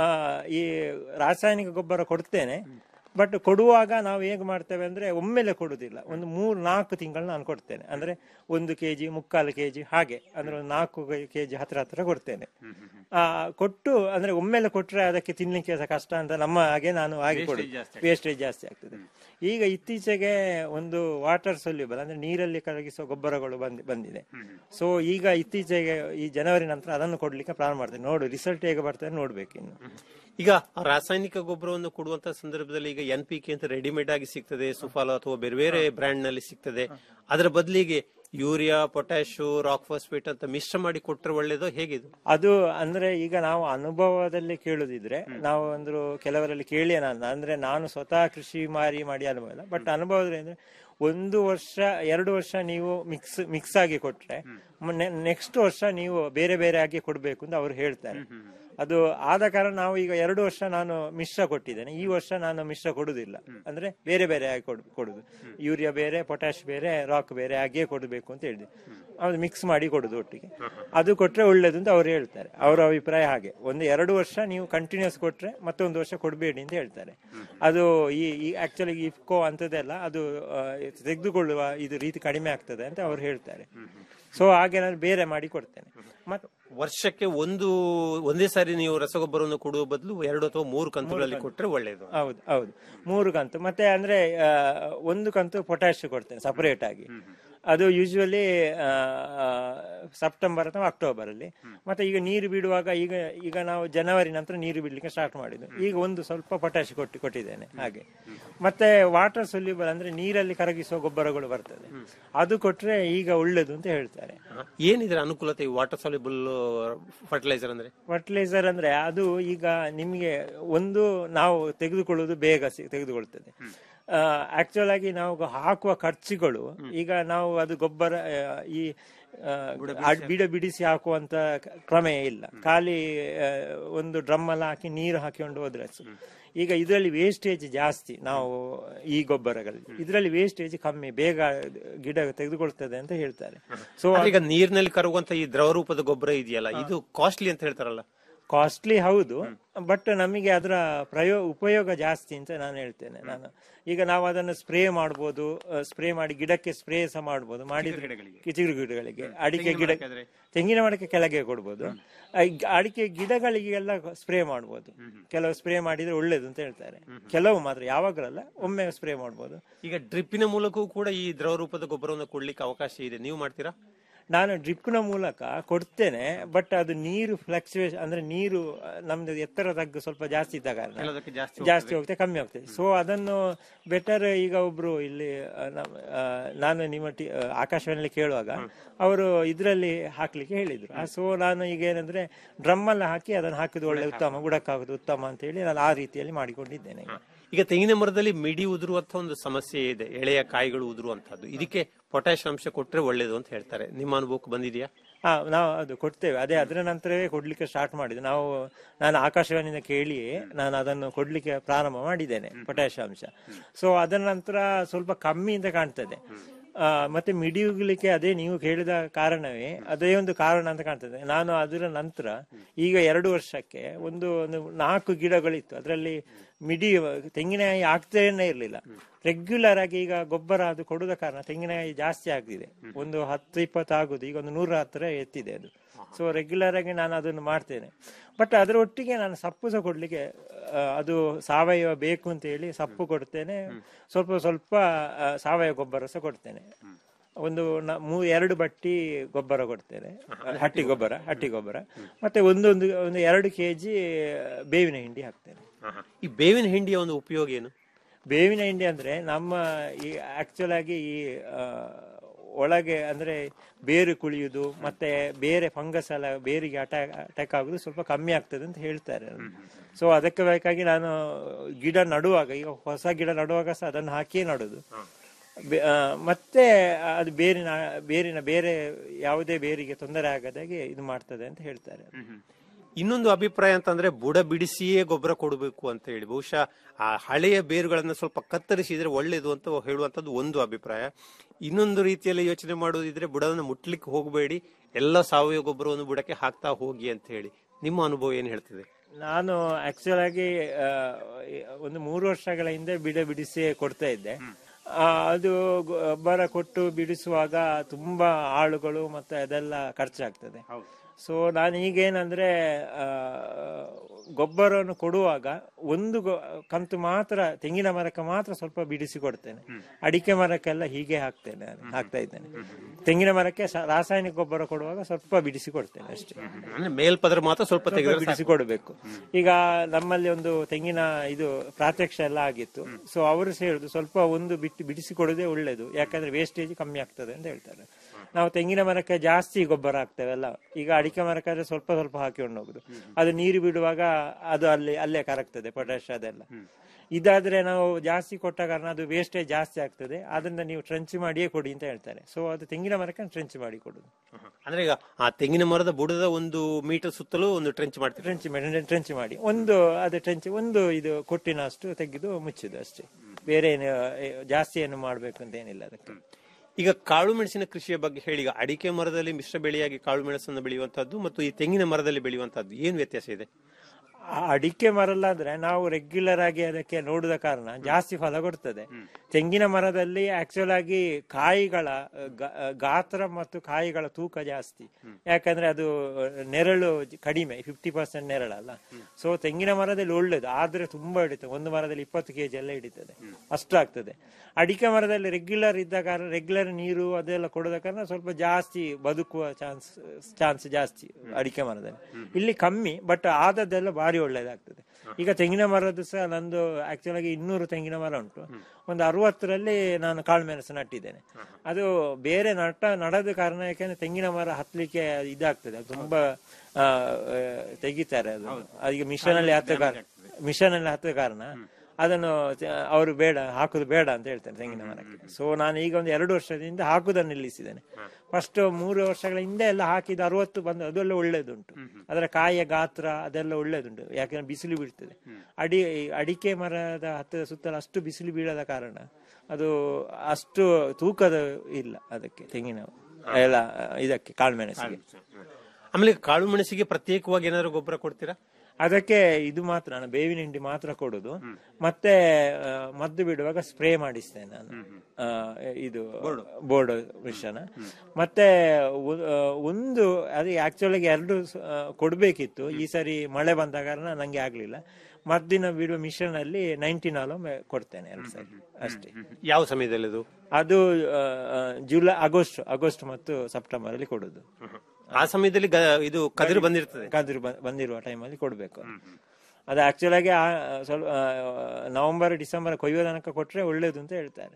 ಈ ರಾಸಾಯನಿಕ ಗೊಬ್ಬರ ಕೊಡ್ತೇನೆ ಬಟ್ ಕೊಡುವಾಗ ನಾವು ಹೇಗೆ ಮಾಡ್ತೇವೆ ಅಂದ್ರೆ ಒಮ್ಮೆಲೆ ಕೊಡುದಿಲ್ಲ ಒಂದು ಮೂರು ನಾಲ್ಕು ತಿಂಗಳು ನಾನು ಕೊಡ್ತೇನೆ ಅಂದ್ರೆ ಒಂದು ಕೆಜಿ ಮುಕ್ಕಾಲು ಕೆಜಿ ಹಾಗೆ ಅಂದ್ರೆ ಒಂದು ನಾಲ್ಕು ಕೆಜಿ ಹತ್ರ ಹತ್ರ ಕೊಡ್ತೇನೆ ಆ ಕೊಟ್ಟು ಅಂದ್ರೆ ಒಮ್ಮೆಲೆ ಕೊಟ್ರೆ ಅದಕ್ಕೆ ತಿನ್ಲಿಕ್ಕೆ ಸಹ ಕಷ್ಟ ಅಂತ ನಮ್ಮ ಹಾಗೆ ನಾನು ಹಾಗೆ ಕೊಡು Wastage ಜಾಸ್ತಿ ವೇಸ್ಟೇಜ್ ಜಾಸ್ತಿ ಆಗ್ತದೆ ಈಗ ಇತ್ತೀಚೆಗೆ ಒಂದು ವಾಟರ್ ಸೊಲ್ಯೂಬಲ್ ಅಂದ್ರೆ ನೀರಲ್ಲಿ ಕರಗಿಸುವ ಗೊಬ್ಬರಗಳು ಬಂದ್ ಬಂದಿದೆ ಸೊ ಈಗ ಇತ್ತೀಚೆಗೆ ಈ ಜನವರಿ ನಂತರ ಅದನ್ನು ಕೊಡ್ಲಿಕ್ಕೆ ಪ್ರಾರಂಭ ಮಾಡ್ತೇನೆ ನೋಡು ರಿಸಲ್ಟ್ ಹೇಗೆ ಬರ್ತದೆ ನೋಡ್ಬೇಕು ಇನ್ನು ಈಗ ರಾಸಾಯನಿಕ ಗೊಬ್ಬರವನ್ನು ಕೊಡುವಂತ ಸಂದರ್ಭದಲ್ಲಿ ಈಗ ಎನ್ ಪಿ ಕೆ ಅಂತ ರೆಡಿಮೇಡ್ ಆಗಿ ಸಿಗ್ತದೆ ಸುಫಾಲೋ ಅಥವಾ ಬೇರೆ ಬೇರೆ ಬ್ರ್ಯಾಂಡ್ ನಲ್ಲಿ ಸಿಗ್ತದೆ ಅದರ ಬದಲಿಗೆ ಯೂರಿಯಾ ಪೊಟ್ಯಾಶು ರಾಕ್ ಫಾಸ್ಫೇಟ್ ಅಂತ ಮಿಶ್ರ ಮಾಡಿ ಕೊಟ್ಟರೆ ಒಳ್ಳೇದು ಹೇಗಿದು ಅದು ಅಂದ್ರೆ ಈಗ ನಾವು ಅನುಭವದಲ್ಲಿ ಕೇಳುದಿದ್ರೆ ನಾವು ಒಂದು ಕೆಲವರಲ್ಲಿ ಕೇಳಿ ನಾನು ಅಂದ್ರೆ ನಾನು ಸ್ವತಃ ಕೃಷಿ ಮಾರಿ ಮಾಡಿ ಅನುಭವ ಇಲ್ಲ ಬಟ್ ಅನುಭವದಲ್ಲಿ ಅಂದ್ರೆ ಒಂದು ವರ್ಷ ಎರಡು ವರ್ಷ ನೀವು ಮಿಕ್ಸ್ ಮಿಕ್ಸ್ ಆಗಿ ಕೊಟ್ರೆ ನೆಕ್ಸ್ಟ್ ವರ್ಷ ನೀವು ಬೇರೆ ಬೇರೆ ಆಗಿ ಕೊಡ್ಬೇಕು ಅಂತ ಅವ್ರು ಹೇಳ್ತಾರೆ ಅದು ಆದ ಕಾರಣ ನಾವು ಈಗ ಎರಡು ವರ್ಷ ನಾನು ಮಿಶ್ರ ಕೊಟ್ಟಿದ್ದೇನೆ ಈ ವರ್ಷ ನಾನು ಮಿಶ್ರ ಕೊಡುದಿಲ್ಲ ಅಂದ್ರೆ ಬೇರೆ ಬೇರೆ ಆಗಿ ಕೊಡ್ ಕೊಡುದು ಯೂರಿಯಾ ಬೇರೆ ಪೊಟ್ಯಾಶ್ ಬೇರೆ ರಾಕ್ ಬೇರೆ ಹಾಗೆ ಕೊಡಬೇಕು ಅಂತ ಹೇಳಿದೆ ಅದು ಮಿಕ್ಸ್ ಮಾಡಿ ಕೊಡುದು ಒಟ್ಟಿಗೆ ಅದು ಕೊಟ್ರೆ ಒಳ್ಳೇದು ಅಂತ ಅವ್ರು ಹೇಳ್ತಾರೆ ಅವರ ಅಭಿಪ್ರಾಯ ಹಾಗೆ ಒಂದು ಎರಡು ವರ್ಷ ನೀವು ಕಂಟಿನ್ಯೂಸ್ ಕೊಟ್ರೆ ಮತ್ತೊಂದು ವರ್ಷ ಕೊಡಬೇಡಿ ಅಂತ ಹೇಳ್ತಾರೆ ಅದು ಈ ಈ ಆಕ್ಚುಲಿ ಇಫ್ಕೋ ಅಂತದೆಲ್ಲ ಅದು ಆ, ತೆಗೆದುಕೊಳ್ಳುವ ಇದು ರೀತಿ ಕಡಿಮೆ ಆಗ್ತದೆ ಅಂತ ಅವ್ರು ಹೇಳ್ತಾರೆ ಸೊ ಹಾಗೆ ನಾನು ಬೇರೆ ಮಾಡಿ ಕೊಡ್ತೇನೆ ಮತ್ತೆ ವರ್ಷಕ್ಕೆ ಒಂದು ಒಂದೇ ಸಾರಿ ನೀವು ರಸಗೊಬ್ಬರವನ್ನು ಕೊಡುವ ಬದಲು ಎರಡು ಅಥವಾ ಮೂರು ಕಂತುಗಳಲ್ಲಿ ಕಂತು. ಕೊಟ್ಟರೆ ಒಳ್ಳೇದು ಹೌದು ಹೌದು ಮೂರು ಕಂತು ಮತ್ತೆ ಅಂದ್ರೆ ಆ, ಒಂದು ಕಂತು ಪೊಟ್ಯಾಶ್ ಕೊಡ್ತೇನೆ ಸಪರೇಟ್ ಆಗಿ ಅದು ಯೂಶುವಲಿ ಸೆಪ್ಟೆಂಬರ್ ಅಥವಾ ಅಕ್ಟೋಬರ್ ಅಲ್ಲಿ ಮತ್ತೆ ಈಗ ನೀರು ಬಿಡುವಾಗ ಈಗ ಈಗ ನಾವು ಜನವರಿ ನಂತರ ನೀರು ಬಿಡ್ಲಿಕ್ಕೆ ಸ್ಟಾರ್ಟ್ ಮಾಡಿದ್ದು ಈಗ ಒಂದು ಸ್ವಲ್ಪ ಪೊಟ್ಯಾಶ್ ಕೊಟ್ಟು ಕೊಟ್ಟಿದ್ದೇನೆ ಹಾಗೆ ಮತ್ತೆ ವಾಟರ್ ಸೊಲ್ಯೂಬಲ್ ಅಂದ್ರೆ ನೀರಲ್ಲಿ ಕರಗಿಸುವ ಗೊಬ್ಬರಗಳು ಬರ್ತದೆ ಅದು ಕೊಟ್ರೆ ಈಗ ಒಳ್ಳೇದು ಅಂತ ಹೇಳ್ತಾರೆ ಏನಿದ್ರೆ ಅನುಕೂಲತೆ ಈ ವಾಟರ್ ಸಾಲ್ಯುಬಲ್ ಫರ್ಟಿಲೈಸರ್ ಅಂದ್ರೆ ಫರ್ಟಿಲೈಸರ್ ಅಂದ್ರೆ ಅದು ಈಗ ನಿಮಗೆ ಒಂದು ನಾವು ತೆಗೆದುಕೊಳ್ಳುವುದು ಬೇಗ ಸಿ- ತೆಗೆದುಕೊಳ್ತದೆ ಆಕ್ಚುಲ್ ಆಗಿ ನಾವು ಹಾಕುವ ಖರ್ಚುಗಳು ಈಗ ನಾವು ಅದು ಗೊಬ್ಬರ ಆ, ಈ ಆ, ಅಡ್- ಬಿಡ ಬಿಡಿಸಿ ಹಾಕುವಂತ ಕ- ಕ್ರಮೇ ಇಲ್ಲ ಖಾಲಿ ಆ, ಒಂದು ಡ್ರಮ್ ಅಲ್ಲಿ ಹಾಕಿ ನೀರು ಹಾಕಿಕೊಂಡು ಹೋದ್ರೆ ಸಾಕು. ಈಗ ಇದರಲ್ಲಿ ವೇಸ್ಟೇಜ್ ಜಾಸ್ತಿ ನಾವು ಈ ಗೊಬ್ಬರಗಳಲ್ಲಿ ಇದರಲ್ಲಿ ವೇಸ್ಟೇಜ್ ಕಮ್ಮಿ ಬೇಗ ಗಿಡ ತೆಗೆದುಕೊಳ್ತದೆ ಅಂತ ಹೇಳ್ತಾರೆ ಸೊ ಆದ್ರೆ ಈಗ ನೀರಿನಲ್ಲಿ ಕರಗುವಂತ ಈ ದ್ರವ ರೂಪದ ಗೊಬ್ಬರ ಇದೆಯಲ್ಲ ಇದು ಕಾಸ್ಟ್ಲಿ ಅಂತ ಹೇಳ್ತಾರಲ್ಲ ಕಾಸ್ಟ್ಲಿ ಹೌದು ಬಟ್ ನಮಗೆ ಅದರ ಪ್ರಯೋ ಉಪಯೋಗ ಜಾಸ್ತಿ ಅಂತ ನಾನು ಹೇಳ್ತೇನೆ ನಾನು ಈಗ ನಾವು ಅದನ್ನು ಸ್ಪ್ರೇ ಮಾಡ್ಬೋದು ಸ್ಪ್ರೇ ಮಾಡಿ ಗಿಡಕ್ಕೆ ಸ್ಪ್ರೇ ಸಹ ಮಾಡ್ಬೋದು ಮಾಡಿದ್ರೆ ಚಿಗುರು ಗಿಡಗಳಿಗೆ ಅಡಿಕೆ ಗಿಡ ತೆಂಗಿನ ಮರಕ್ಕೆ ಕೆಳಗೆ ಕೊಡ್ಬೋದು ಆ, ಈ ಅಡಿಕೆ ಗಿಡಗಳಿಗೆಲ್ಲ ಸ್ಪ್ರೇ ಮಾಡ್ಬೋದು ಕೆಲವು ಸ್ಪ್ರೇ ಮಾಡಿದ್ರೆ ಒಳ್ಳೇದು ಅಂತ ಹೇಳ್ತಾರೆ ಕೆಲವು ಮಾತ್ರ ಯಾವಾಗಲಲ್ಲ ಒಮ್ಮೆ ಸ್ಪ್ರೇ ಮಾಡ್ಬೋದು ಈಗ ಡ್ರಿಪ್ಪಿನ ಮೂಲಕವೂ ಕೂಡ ಈ ದ್ರವ ರೂಪದ ಗೊಬ್ಬರವನ್ನು ಕೊಡ್ಲಿಕ್ಕೆ ಅವಕಾಶ ಇದೆ ನೀವು ಮಾಡ್ತೀರಾ ನಾನು ಡ್ರಿಪ್ನ ಮೂಲಕ ಕೊಡ್ತೇನೆ ಬಟ್ ಅದು ನೀರು ಫ್ಲಕ್ಚುಯೇಷನ್ ಅಂದ್ರೆ ನೀರು ಆ, ನಮ್ದು ಎತ್ತರ ತಗ್ಗು ಸ್ವಲ್ಪ ಜಾಸ್ತಿ ಇದ್ದ ಕಾರಣ ಕೆಲವದಕ್ಕೆ ಜಾಸ್ತಿ ಜಾಸ್ತಿ ಹೋಗ್ತದೆ ಕಮ್ಮಿ ಹೋಗ್ತದೆ ಸೊ ಅದನ್ನು ಬೆಟರ್ ಈಗ ಒಬ್ರು ಇಲ್ಲಿ ಆ, ನಮ್- ಆ, ನಾನು ನಿಮ್ಮ ಟಿ- ಆ, ಆಕಾಶವಾಣಿಯಲ್ಲಿ ಕೇಳುವಾಗ ಅವರು ಇದರಲ್ಲಿ ಹಾಕ್ಲಿಕ್ಕೆ ಹೇಳಿದ್ರು ಸೊ ನಾನು ಈಗ ಏನಂದ್ರೆ ಡ್ರಮ್ ಅಲ್ಲಿ ಹಾಕಿ ಅದನ್ನು ಹಾಕಿದ್ದು ಒಳ್ಳೆ ಉತ್ತಮ ಬುಡಕ್ಕಾಗೋದು ಉತ್ತಮ ಅಂತ ಹೇಳಿ ನಾನು ಆ ರೀತಿಯಲ್ಲಿ ಮಾಡಿಕೊಂಡಿದ್ದೇನೆ ಈಗ. ಈಗ ತೆಂಗಿನ ಮರದಲ್ಲಿ ಮಿಡಿ ಉದುರುವಂತ ಒಂದು ಸಮಸ್ಯೆ ಇದೆ ಎಳೆಯ ಕಾಯಿಗಳು ಉದುರುವಂತಹದ್ದು ಇದಕ್ಕೆ ಪೊಟ್ಯಾಶ್ ಅಂಶ ಕೊಟ್ರೆ ಒಳ್ಳೇದು ಅಂತ ಹೇಳ್ತಾರೆ ನಿಮ್ಮ ಅನುಭವಕ್ಕೆ ಬಂದಿದೆಯಾ ಹಾ ನಾವು ಅದು ಕೊಡ್ತೇವೆ ಅದೇ ಅದರ ನಂತರವೇ ಕೊಡ್ಲಿಕ್ಕೆ ಸ್ಟಾರ್ಟ್ ಮಾಡಿದ್ದು ನಾವು ನಾನು ಆಕಾಶವಾಣಿಯಿಂದ ಕೇಳಿಯೇ ನಾನು ಅದನ್ನು ಕೊಡ್ಲಿಕ್ಕೆ ಪ್ರಾರಂಭ ಮಾಡಿದ್ದೇನೆ ಪೊಟ್ಯಾಶ್ ಅಂಶ ಸೊ ಅದರ ನಂತರ ಸ್ವಲ್ಪ ಕಮ್ಮಿ ಅಂತ ಕಾಣ್ತದೆ ಆ, ಮತ್ತೆ ಮಿಡಿಯುಗ್ಲಿಕ್ಕೆ ಅದೇ ನೀವು ಕೇಳಿದ ಕಾರಣವೇ ಅದೇ ಒಂದು ಕಾರಣ ಅಂತ ಕಾಣ್ತದೆ ನಾನು ಅದರ ನಂತರ ಈಗ ಎರಡು ವರ್ಷಕ್ಕೆ ಒಂದು ಒಂದು ನಾಲ್ಕು ಗಿಡಗಳಿತ್ತು ಅದರಲ್ಲಿ ಮಿಡಿ ತೆಂಗಿನಕಾಯಿ ಆಗ್ತಾನೆ ಇರಲಿಲ್ಲ ರೆಗ್ಯುಲರ್ ಆಗಿ ಈಗ ಗೊಬ್ಬರ ಅದು ಕೊಡುದ ಕಾರಣ ತೆಂಗಿನಕಾಯಿ ಜಾಸ್ತಿ ಆಗಿದೆ ಒಂದು ಹತ್ತು ಇಪ್ಪತ್ತು ಆಗುದು ಈಗ ಒಂದು ನೂರ ಹತ್ತಿರ ಎತ್ತಿದೆ ಅದು ಸೊ ರೆಗ್ಯುಲರ್ ಆಗಿ ನಾನು ಅದನ್ನು ಮಾಡ್ತೇನೆ ಬಟ್ ಅದರ ಒಟ್ಟಿಗೆ ನಾನು ಸಪ್ಪು ಸಹ ಕೊಡ್ಲಿಕ್ಕೆ ಆ, ಅದು ಸಾವಯವ ಬೇಕು ಅಂತ ಹೇಳಿ ಸಪ್ಪು ಕೊಡ್ತೇನೆ ಸ್ವಲ್ಪ ಸ್ವಲ್ಪ ಆ, ಸಾವಯವ ಗೊಬ್ಬರ ಸಹ ಕೊಡ್ತೇನೆ ಒಂದು ನ- ಮೂ ಎರಡು ಬಟ್ಟಿ ಗೊಬ್ಬರ ಕೊಡ್ತೇನೆ ಹಟ್ಟಿ ಗೊಬ್ಬರ ಹಟ್ಟಿ ಗೊಬ್ಬರ ಮತ್ತೆ ಒಂದೊಂದು ಒಂದು ಎರಡು ಕೆಜಿ ಬೇವಿನ ಹಿಂಡಿ ಹಾಕ್ತೇನೆ ಈ ಬೇವಿನ ಹಿಂಡಿಯ ಒಂದು ಉಪಯೋಗ ಏನು ಬೇವಿನ ಹಿಂಡಿ ಅಂದ್ರೆ ನಮ್ಮ ಈ ಆಕ್ಚುಲ್ ಆಗಿ ಈ ಆ, ಒಳಗೆ ಅಂದ್ರೆ ಬೇರು ಕುಳಿಯುವುದು ಮತ್ತೆ ಬೇರೆ ಫಂಗಸ್ ಎಲ್ಲ ಬೇರಿಗೆ ಅಟ್ಯಾಕ್ ಅಟ್ಯಾಕ್ ಆಗುದು ಸ್ವಲ್ಪ ಕಮ್ಮಿ ಆಗ್ತದೆ ಅಂತ ಹೇಳ್ತಾರೆ ಸೊ ಅದಕ್ಕೆ ಬೇಕಾಗಿ ನಾನು ಗಿಡ ನಡುವಾಗ ಈಗ ಹೊಸ ಗಿಡ ನಡುವಾಗ ಸಹ ಅದನ್ನು ಹಾಕಿಯೇ ನಡುದು ಬೆ- ಆ, ಮತ್ತೆ ಅದು ಬೇರಿನ ಬೇರಿನ ಬೇರೆ ಯಾವುದೇ ಬೇರಿಗೆ ತೊಂದರೆ ಆಗದಾಗೆ ಇದು ಮಾಡ್ತದೆ ಅಂತ ಹೇಳ್ತಾರೆ ಇನ್ನೊಂದು ಅಭಿಪ್ರಾಯ ಅಂತಂದ್ರೆ ಬುಡ ಬಿಡಿಸಿಯೇ ಗೊಬ್ಬರ ಕೊಡಬೇಕು ಅಂತ ಹೇಳಿ ಬಹುಶಃ ಆ ಹಳೆಯ ಬೇರುಗಳನ್ನ ಸ್ವಲ್ಪ ಕತ್ತರಿಸಿದ್ರೆ ಒಳ್ಳೇದು ಅಂತ ಹೇಳುವಂತದ್ದು ಒಂದು ಅಭಿಪ್ರಾಯ ಇನ್ನೊಂದು ರೀತಿಯಲ್ಲಿ ಯೋಚನೆ ಮಾಡೋದಿದ್ರೆ ಬುಡವನ್ನು ಮುಟ್ಲಿಕ್ಕೆ ಹೋಗಬೇಡಿ ಎಲ್ಲ ಸಾವಯವ ಗೊಬ್ಬರವನ್ನು ಬುಡಕ್ಕೆ ಹಾಕ್ತಾ ಹೋಗಿ ಅಂತ ಹೇಳಿ ನಿಮ್ಮ ಅನುಭವ ಏನ್ ಹೇಳ್ತದೆ ನಾನು ಆಕ್ಚುಲ್ ಆಗಿ ಆ, ಒಂದು ಮೂರು ವರ್ಷಗಳ ಹಿಂದೆ ಬಿಡ ಬಿಡಿಸಿ ಕೊಡ್ತಾ ಇದ್ದೆ ಆ, ಅದು ಗೊಬ್ಬರ ಕೊಟ್ಟು ಬಿಡಿಸುವಾಗ ತುಂಬಾ ಆಳುಗಳು ಮತ್ತೆ ಅದೆಲ್ಲ ಖರ್ಚಾಗ್ತದೆ ಸೊ ನಾನು ಈಗೇನಂದ್ರೆ ಆ, ಗೊಬ್ಬರವನ್ನು ಕೊಡುವಾಗ ಒಂದು ಗೊ- ಕಂತು ಮಾತ್ರ ತೆಂಗಿನ ಮರಕ್ಕೆ ಮಾತ್ರ ಸ್ವಲ್ಪ ಬಿಡಿಸಿ ಕೊಡ್ತೇನೆ ಅಡಿಕೆ ಮರಕ್ಕೆಲ್ಲ ಹೀಗೆ ಹಾಕ್ತೇನೆ ನಾನು, ಹಾಕ್ತಾ ಇದ್ದೇನೆ ತೆಂಗಿನ ಮರಕ್ಕೆ ಸ- ರಾಸಾಯನಿಕ ಗೊಬ್ಬರ ಕೊಡುವಾಗ ಸ್ವಲ್ಪ ಬಿಡಿಸಿ ಕೊಡ್ತೇನೆ ಅಷ್ಟೇ ಅಂದ್ರೆ ಮೇಲ್ಪದ್ರ ಮಾತ್ರ ಸ್ವಲ್ಪ ಸ್ವಲ್ಪ ತೆಗೆದ್ರೆ ಬಿಡಿಸಿ ಕೊಡಬೇಕು ಈಗ ನಮ್ಮಲ್ಲಿ ಒಂದು ತೆಂಗಿನ ಇದು ಪ್ರಾತ್ಯಕ್ಷ ಎಲ್ಲ ಆಗಿತ್ತು ಸೊ ಅವರು ಸಹ ಹೇಳುದು ಸ್ವಲ್ಪ ಒಂದು ಬಿಟ್ಟು ಬಿಡಿಸಿ ಕೊಡುದೇ ಒಳ್ಳೇದು ಯಾಕಂದ್ರೆ ವೇಸ್ಟೇಜ್ ಕಮ್ಮಿ ಆಗ್ತದೆ ಅಂತ ಹೇಳ್ತಾರೆ ನಾವು ತೆಂಗಿನ ಮರಕ್ಕೆ ಜಾಸ್ತಿ ಗೊಬ್ಬರ ಹಾಕ್ತೇವಲ್ಲ ಈಗ ಅಡಿಕೆ ಮರಕ್ಕಾದ್ರೆ ಸ್ವಲ್ಪ ಸ್ವಲ್ಪ ಹಾಕಿಕೊಂಡು ಹೋಗುದು ಅದು ನೀರು ಬಿಡುವಾಗ ಅದು ಅಲ್ಲಿ ಅಲ್ಲೇ ಕರಗ್ತದೆ ಪೊಟ್ಯಾಶ್ ಅದೆಲ್ಲ ಇದಾದ್ರೆ ನಾವು ಜಾಸ್ತಿ ಕೊಟ್ಟ ಕಾರಣ ಅದು ವೇಸ್ಟೇಜ್ ಜಾಸ್ತಿ ಆಗ್ತದೆ ಅದರಿಂದ ನೀವು ಟ್ರೆಂಚ್ ಮಾಡಿಯೇ ಕೊಡಿ ಅಂತ ಹೇಳ್ತಾರೆ ಸೊ ಅದು ತೆಂಗಿನ ಮರಕ್ಕೆ ಟ್ರೆಂಚ್ ಮಾಡಿ ಕೊಡುದು ಅಂದ್ರೆ ಈಗ ಆ ತೆಂಗಿನ ಮರದ ಬುಡದ ಒಂದು ಮೀಟರ್ ಸುತ್ತಲೂ ಒಂದು ಟ್ರೆಂಚ್ ಮಾಡ್ತೀವಿ ಟ್ರೆಂಚ್ ಮಾಡಿ ಟ್ರೆಂಚ್ ಮಾಡಿ ಒಂದು ಅದೇ ಟ್ರೆಂಚ್ ಒಂದು ಇದು ಕೊಟ್ಟಿನಷ್ಟು ತೆಗೆದು ಮುಚ್ಚುದು ಅಷ್ಟೇ ಬೇರೆ ಏನು ಏ, ಜಾಸ್ತಿ ಏನು ಮಾಡ್ಬೇಕು ಅಂತ ಏನಿಲ್ಲ ಅದಕ್ಕೆ ಈಗ ಕಾಳು ಮೆಣಸಿನ ಕೃಷಿಯ ಬಗ್ಗೆ ಹೇಳಿ ಈಗ ಅಡಿಕೆ ಮರದಲ್ಲಿ ಮಿಶ್ರ ಬೆಳೆಯಾಗಿ ಕಾಳು ಮೆಣಸನ್ನು ಬೆಳೆಯುವಂತಹದ್ದು ಮತ್ತು ಈ ತೆಂಗಿನ ಮರದಲ್ಲಿ ಬೆಳೆಯುವಂತಹದ್ದು ಏನು ವ್ಯತ್ಯಾಸ ಇದೆ ಆ ಅಡಿಕೆ ಮರಲ್ಲಾದ್ರೆ ನಾವು ರೆಗ್ಯುಲರ್ ಆಗಿ ಅದಕ್ಕೆ ನೋಡುದ ಕಾರಣ ಜಾಸ್ತಿ ಫಲ ಕೊಡ್ತದೆ ತೆಂಗಿನ ಮರದಲ್ಲಿ ಆಕ್ಚುಲ್ ಆಗಿ ಕಾಯಿಗಳ ಗ- ಗಾತ್ರ ಮತ್ತು ಕಾಯಿಗಳ ತೂಕ ಜಾಸ್ತಿ ಯಾಕಂದ್ರೆ ಅದು ನೆರಳು ಜ- ಕಡಿಮೆ ಫಿಫ್ಟಿ ಪರ್ಸೆಂಟ್ ನೆರಳಲ್ಲ ಸೊ ತೆಂಗಿನ ಮರದಲ್ಲಿ ಒಳ್ಳೇದು ಆದ್ರೆ ತುಂಬಾ ಹಿಡಿತದೆ ಒಂದು ಮರದಲ್ಲಿ ಇಪ್ಪತ್ತು ಕೆಜಿ ಎಲ್ಲ ಹಿಡಿತದೆ ಅಷ್ಟು ಆಗ್ತದೆ ಅಡಿಕೆ ಮರದಲ್ಲಿ ರೆಗ್ಯುಲರ್ ಇದ್ದ ಕಾರಣ ರೆಗ್ಯುಲರ್ ನೀರು ಅದೆಲ್ಲ ಕೊಡದ ಕಾರಣ ಸ್ವಲ್ಪ ಜಾಸ್ತಿ ಬದುಕುವ ಚಾನ್ಸ್ ಚಾನ್ಸ್ ಜಾಸ್ತಿ ಅಡಿಕೆ ಮರದಲ್ಲಿ ಇಲ್ಲಿ ಕಮ್ಮಿ ಬಟ್ ಆದದ್ದೆಲ್ಲ ಭಾರಿ ಒಳ್ಳೇದಾಗ್ತದೆ ಈಗ ತೆಂಗಿನ ಮರದ್ದು ಸಹ ನಂದು ಆಕ್ಚುಲ್ ಆಗಿ ಇನ್ನೂರು ತೆಂಗಿನ ಮರ ಉಂಟು ಒಂದು ಅರವತ್ತರಲ್ಲಿ ನಾನು ಕಾಳುಮೆಣಸು ನಟ್ಟಿದ್ದೇನೆ ಅದು ಬೇರೆ ನಟ ನಡದ ಕಾರಣ ಯಾಕಂದ್ರೆ ತೆಂಗಿನ ಮರ ಹತ್ಲಿಕ್ಕೆ ಇದಾಗ್ತದೆ ಅದು ತುಂಬಾ ಆ, ಆ, ತೆಗಿತಾರೆ ಅದು ಅದಕ್ಕೆ ಮಿಷನ್ ಅಲ್ಲಿ ಹತ್ತ ಕಾರಣ ಮಿಷನ್ ಅಲ್ಲಿ ಹತ್ತ ಕಾರಣ ಅದನ್ನು ತ- ಅವರು ಬೇಡ ಹಾಕುದು ಬೇಡ ಅಂತ ಹೇಳ್ತಾರೆ ತೆಂಗಿನ ಮರಕ್ಕೆ ಸೊ ನಾನು ಈಗ ಒಂದು ಎರಡು ವರ್ಷದಿಂದ ಹಾಕುದನ್ನು ನಿಲ್ಲಿಸಿದ್ದೇನೆ ಫಸ್ಟ್ ಮೂರು ವರ್ಷಗಳ ಹಿಂದೆ ಎಲ್ಲ ಹಾಕಿದ ಅರವತ್ತು ಬಂದು ಅದೆಲ್ಲ ಒಳ್ಳೇದುಂಟು ಅದರ ಕಾಯಿಯ ಗಾತ್ರ ಅದೆಲ್ಲ ಒಳ್ಳೇದುಂಟು ಯಾಕಂದ್ರೆ ಬಿಸಿಲು ಬೀಳ್ತದೆ ಅಡಿ ಅಡಿಕೆ ಮರದ ಹತ್ತಿರ ಸುತ್ತಲ ಅಷ್ಟು ಬಿಸಿಲು ಬೀಳದ ಕಾರಣ ಅದು ಅಷ್ಟು ತೂಕದ ಇಲ್ಲ ಅದಕ್ಕೆ ತೆಂಗಿನ ಎಲ್ಲ ಇದಕ್ಕೆ ಕಾಳುಮೆಣಸಿಗೆ ಆಮೇಲೆ ಕಾಳು ಮೆಣಸಿಗೆ ಪ್ರತ್ಯೇಕವಾಗಿ ಏನಾದ್ರು ಗೊಬ್ಬರ ಕೊಡ್ತೀರಾ ಅದಕ್ಕೆ ಇದು ಮಾತ್ರ ನಾನು ಬೇವಿನ ಹಿಂಡಿ ಮಾತ್ರ ಕೊಡುದು ಮತ್ತೆ ಆ, ಮದ್ದು ಬಿಡುವಾಗ ಸ್ಪ್ರೇ ಮಾಡಿಸ್ತೇನೆ ನಾನು ಆ, ಇದು ಬೋರ್ಡ್ ಮಿಶ್ರಣ ಮತ್ತೆ ಒ- ಆ, ಒಂದು ಅದು ಆಕ್ಚುಲಿ ಎರಡು ಸ- ಆ, ಕೊಡ್ಬೇಕಿತ್ತು ಈ ಸರಿ ಮಳೆ ಬಂದ ಕಾರಣ ನಂಗೆ ಆಗ್ಲಿಲ್ಲ ಮದ್ದಿನ ಬಿಡುವ ಮಿಶ್ರಣಲ್ಲಿ ನೈನ್ಟೀನ್ ಒಮ್ಮೆ ಕೊಡ್ತೇನೆ ಎರಡು ಸರಿ ಅಷ್ಟೇ ಯಾವ ಸಮಯದಲ್ಲಿ ಅದು ಅದು ಆ, ಆ, ಜುಲೈ ಆಗಸ್ಟ್ ಆಗಸ್ಟ್ ಮತ್ತು ಸೆಪ್ಟೆಂಬರ್ ಅಲ್ಲಿ ಕೊಡುದು ಆ ಸಮಯದಲ್ಲಿ ಗ- ಇದು ಕದಿರು ಬಂದಿರ್ತದೆ ಕದಿರು ಬ- ಬಂದಿರುವ ಟೈಮಲ್ಲಿ ಕೊಡ್ಬೇಕು ಅದು ಆಕ್ಚುಲ್ ಆಗಿ ಆ, ಸ್ವಲ್ಪ ಆ, ನವೆಂಬರ್ ಡಿಸೆಂಬರ್ ಕೊಯ್ಯೋ ತನಕ ಕೊಟ್ರೆ ಒಳ್ಳೇದು ಅಂತ ಹೇಳ್ತಾರೆ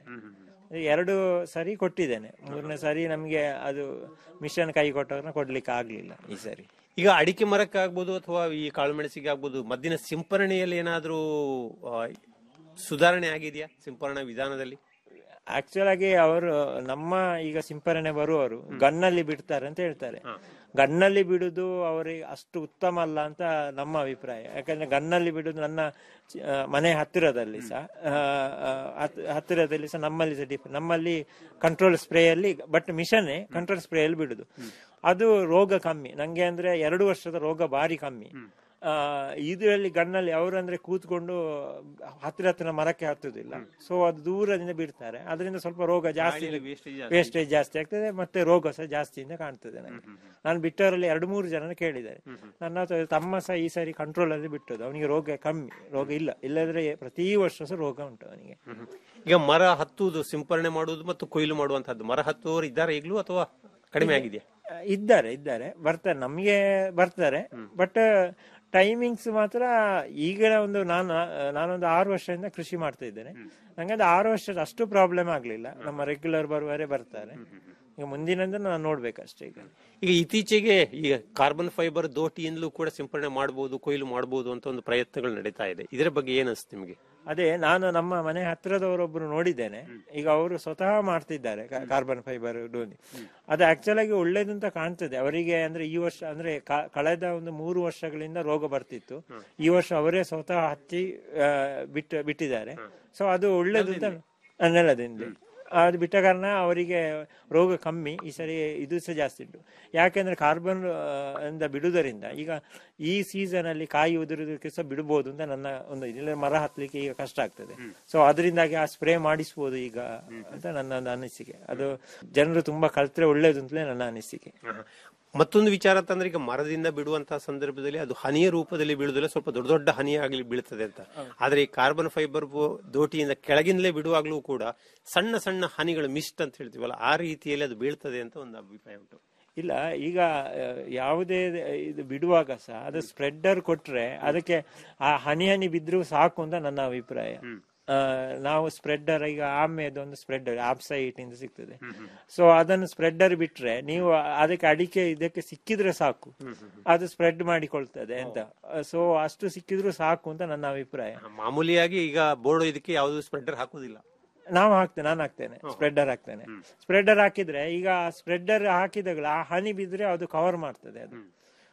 ಎರಡು ಸರಿ ಕೊಟ್ಟಿದ್ದೇನೆ ಮೂರನೇ ಸರಿ ನಮ್ಗೆ ಅದು ಮಿಶ್ರಣ ಕೈ ಕೊಟ್ಟವ್ರನ್ನ ಕೊಡ್ಲಿಕ್ಕೆ ಆಗ್ಲಿಲ್ಲ ಈ ಸರಿ ಈಗ ಅಡಿಕೆ ಮರಕ್ಕೆ ಆಗ್ಬೋದು ಅಥವಾ ಈ ಕಾಳು ಮೆಣಸಿಗೆ ಆಗ್ಬೋದು ಮದ್ದಿನ ಸಿಂಪರಣೆಯಲ್ಲಿ ಏನಾದ್ರೂ ಆ, ಸುಧಾರಣೆ ಆಗಿದೆಯಾ ಸಿಂಪರಣಾ ವಿಧಾನದಲ್ಲಿ ಆಕ್ಚುಲ್ ಆಗಿ ಅವರು ನಮ್ಮ ಈಗ ಸಿಂಪರಣೆ ಬರುವವರು ಗನ್ನಲ್ಲಿ ಬಿಡ್ತಾರೆ ಅಂತ ಹೇಳ್ತಾರೆ ಗನ್ನಲ್ಲಿ ಬಿಡುದು ಅವರಿಗೆ ಅಷ್ಟು ಉತ್ತಮ ಅಲ್ಲ ಅಂತ ನಮ್ಮ ಅಭಿಪ್ರಾಯ ಯಾಕಂದ್ರೆ ಗನ್ನಲ್ಲಿ ಬಿಡುದು ನನ್ನ ಚ- ಆ, ಮನೆ ಹತ್ತಿರದಲ್ಲಿ ಸಹ ಆ, ಆ, ಹತ್- ಹತ್ತಿರದಲ್ಲಿ ಸಹ ನಮ್ಮಲ್ಲಿ ಸಹ ಡಿಫ್ ನಮ್ಮಲ್ಲಿ ಕಂಟ್ರೋಲ್ ಸ್ಪ್ರೇಯಲ್ಲಿ ಬಟ್ ಮಿಷನ್ನೇ ಕಂಟ್ರೋಲ್ ಸ್ಪ್ರೇಯಲ್ಲಿ ಬಿಡುದು ಅದು ರೋಗ ಕಮ್ಮಿ ನಂಗೆ ಅಂದ್ರೆ ಎರಡು ವರ್ಷದ ರೋಗ ಭಾರಿ ಕಮ್ಮಿ ಆ, ಇದರಲ್ಲಿ ಗನ್ನಲ್ಲಿ ಅವರು ಅಂದ್ರೆ ಕೂತ್ಕೊಂಡು ಹತ್ತಿರ ಹತ್ತಿರ ಮರಕ್ಕೆ ಹತ್ತುದಿಲ್ಲ ಸೊ ಅದು ದೂರದಿಂದ ಬಿಡ್ತಾರೆ ಅದರಿಂದ ಸ್ವಲ್ಪ ರೋಗ ಜಾಸ್ತಿ ಗಾಳಿಯಲ್ಲಿ wastage ಜಾಸ್ತಿ. ವೇಸ್ಟೇಜ್ ಜಾಸ್ತಿ ಆಗ್ತದೆ ಮತ್ತೆ ರೋಗ ಸಹ ಜಾಸ್ತಿಯಿಂದ ಕಾಣ್ತದೆ ನನಗೆ ನಾನು ಬಿಟ್ಟವರಲ್ಲಿ ಎರಡು ಮೂರು ಜನ ಕೇಳಿದ್ದಾರೆ ನನ್ನ ಹತ್ರ ತಮ್ಮ ಸಹ ಈ ಸಾರಿ ಕಂಟ್ರೋಲ್ ಅಲ್ಲಿ ಬಿಟ್ಟದ್ದು ಅವನಿಗೆ ರೋಗ ಕಮ್ಮಿ ರೋಗ ಇಲ್ಲ ಇಲ್ಲದ್ರೆ ಪ್ರತಿ ವರ್ಷ ಸಹ ರೋಗ ಉಂಟು ಅವನಿಗೆ ಈಗ ಮರ ಹತ್ತುವುದು ಸಿಂಪರಣೆ ಮಾಡುವುದು ಮತ್ತು ಕೊಯ್ಲು ಮಾಡುವಂತಹದ್ದು ಮರ ಹತ್ತುವವರು ಇದ್ದಾರೆ ಈಗಲೂ ಅಥವಾ ಕಡಿಮೆ ಆಗಿದೆಯಾ ಇದ್ದಾರೆ ಇದ್ದಾರೆ ಬರ್ತಾರೆ ನಮಗೆ ಬರ್ತಾರೆ ಬಟ್ ಟೈಮಿಂಗ್ಸ್ ಮಾತ್ರ ಈಗ ಒಂದು ನಾನು ನಾನೊಂದು ಆರು ವರ್ಷದಿಂದ ಕೃಷಿ ಮಾಡ್ತಾ ಇದ್ದೇನೆ ನಂಗೆ ಅದು ಆರು ವರ್ಷದ ಅಷ್ಟು ಪ್ರಾಬ್ಲಮ್ ಆಗ್ಲಿಲ್ಲ ನಮ್ಮ ರೆಗ್ಯುಲರ್ ಬರುವವರೇ ಬರ್ತಾರೆ ಈಗ ಮುಂದಿನಂದ್ರೆ ನಾನು ನೋಡ್ಬೇಕಷ್ಟೇ ಈಗ ಈಗ ಇತ್ತೀಚೆಗೆ ಈಗ ಕಾರ್ಬನ್ ಫೈಬರ್ ದೋಟಿಯಿಂದಲೂ ಕೂಡ ಸಿಂಪರಣೆ ಮಾಡಬಹುದು ಕೊಯ್ಲು ಮಾಡಬಹುದು ಅಂತ ಒಂದು ಪ್ರಯತ್ನಗಳು ನಡೀತಾ ಇದೆ ಇದರ ಬಗ್ಗೆ ಏನ್ ಅನ್ಸುತ್ತೆ ನಿಮಗೆ ಅದೇ ನಾನು ನಮ್ಮ ಮನೆ ಹತ್ತಿರದವರೊಬ್ಬರು ನೋಡಿದ್ದೇನೆ ಈಗ ಅವರು ಸ್ವತಃ ಮಾಡ್ತಿದ್ದಾರೆ ಕಾರ್ಬನ್ ಫೈಬರ್ ಡೋನಿ ಅದು ಆಕ್ಚುಲ್ ಆಗಿ ಒಳ್ಳೇದು ಅಂತ ಕಾಣ್ತದೆ ಅವರಿಗೆ ಅಂದ್ರೆ ಈ ವರ್ಷ ಅಂದ್ರೆ ಕ- ಕಳೆದ ಒಂದು ಮೂರು ವರ್ಷಗಳಿಂದ ರೋಗ ಬರ್ತಿತ್ತು ಈ ವರ್ಷ ಅವರೇ ಸ್ವತಃ ಹಚ್ಚಿ ಆ, ಬಿಟ್ಟು ಬಿಟ್ಟಿದ್ದಾರೆ ಸೊ ಅದು ಒಳ್ಳೇದು ಅಂತ ಆ, ನೆಲದಿಂದ ಅದು ಬಿಟ್ಟ ಕಾರಣ ಅವರಿಗೆ ರೋಗ ಕಮ್ಮಿ ಈ ಸರಿ ಇದು ಸಹ ಜಾಸ್ತಿ ಉಂಟು ಯಾಕೆಂದ್ರೆ ಕಾರ್ಬನ್ ಇಂದ ಬಿಡುವುದರಿಂದ ಈಗ ಈ ಸೀಸನ್ ಅಲ್ಲಿ ಕಾಯಿ ಉದುರುವುದಕ್ಕೆ ಸಹ ಬಿಡಬಹುದು ಅಂತ ನನ್ನ ಒಂದು ಇಲ್ಲ ಮರ ಹತ್ತಲಿಕ್ಕೆ ಈಗ ಕಷ್ಟ ಆಗ್ತದೆ ಸೊ ಅದರಿಂದಾಗಿ ಆ ಸ್ಪ್ರೇ ಮಾಡಿಸ್ಬೋದು ಈಗ ಅಂತ ನನ್ನ ಒಂದು ಅನಿಸಿಕೆ ಅದು ಜನರು ತುಂಬಾ ಕಲ್ತ್ರೆ ಒಳ್ಳೇದು ಅಂತಲೇ ನನ್ನ ಅನಿಸಿಕೆ ಮತ್ತೊಂದು ವಿಚಾರ ಅಂತಂದ್ರೆ ಈಗ ಮರದಿಂದ ಬಿಡುವಂತಹ ಸಂದರ್ಭದಲ್ಲಿ ಅದು ಹನಿಯ ರೂಪದಲ್ಲಿ ಬೀಳುದಿಲ್ಲ ಸ್ವಲ್ಪ ದೊಡ್ಡ ದೊಡ್ಡ ಹನಿ ಆಗಲಿ ಬೀಳ್ತದೆ ಅಂತ ಆದ್ರೆ ಈ ಕಾರ್ಬನ್ ಫೈಬರ್ ದೋಟಿಯಿಂದ ಕೆಳಗಿಂದಲೇ ಬಿಡುವಾಗ್ಲೂ ಕೂಡ ಸಣ್ಣ ಸಣ್ಣ ಹನಿಗಳು ಮಿಸ್ಟ್ ಅಂತ ಹೇಳ್ತೀವಲ್ಲ ಆ ರೀತಿಯಲ್ಲಿ ಅದು ಬೀಳ್ತದೆ ಅಂತ ಒಂದು ಅಭಿಪ್ರಾಯ ಉಂಟು ಇಲ್ಲ ಈಗ ಆ, ಯಾವುದೇ ಇದು ಬಿಡುವಾಗ ಸಹ ಅದು ಸ್ಪ್ರೆಡ್ಡರ್ ಕೊಟ್ರೆ ಅದಕ್ಕೆ ಆ ಹನಿ ಹನಿ ಬಿದ್ರು ಸಾಕು ಅಂತ ನನ್ನ ಅಭಿಪ್ರಾಯ ಆ, ನಾವು ಸ್ಪ್ರೆಡ್ಡರ್ ಈಗ ಆಮೆದು ಒಂದು ಸ್ಪ್ರೆಡ್ಡರ್ ಆಪ್ಸೈಟ್ ಇಂದ ಸಿಗ್ತದೆ ಸೊ ಅದನ್ನು ಸ್ಪ್ರೆಡ್ಡರ್ ಬಿಟ್ರೆ ನೀವು ಅದಕ್ಕೆ ಅಡಿಕೆ ಇದಕ್ಕೆ ಸಿಕ್ಕಿದ್ರೆ ಸಾಕು ಅದು ಸ್ಪ್ರೆಡ್ ಮಾಡಿಕೊಳ್ತದೆ ಅಂತ ಸೊ ಅಷ್ಟು ಸಿಕ್ಕಿದ್ರು ಸಾಕು ಅಂತ ನನ್ನ ಅಭಿಪ್ರಾಯ ಮಾಮೂಲಿಯಾಗಿ ಈಗ ಬೋರ್ಡ್ ಇದಕ್ಕೆ ಯಾವುದು ಸ್ಪ್ರೆಡರ್ ಹಾಕುದಿಲ್ಲ ನಾವು ಹಾಕ್ತೇನೆ ನಾನು ಹಾಕ್ತೇನೆ ಸ್ಪ್ರೆಡ್ಡರ್ ಹಾಕ್ತೇನೆ ಸ್ಪ್ರೆಡ್ಡರ್ ಹಾಕಿದ್ರೆ ಈಗ ಸ್ಪ್ರೆಡ್ಡರ್ ಹಾಕಿದಾಗಲ ಆ ಹನಿ ಬಿದ್ರೆ ಅದು ಕವರ್ ಮಾಡ್ತದೆ ಅದು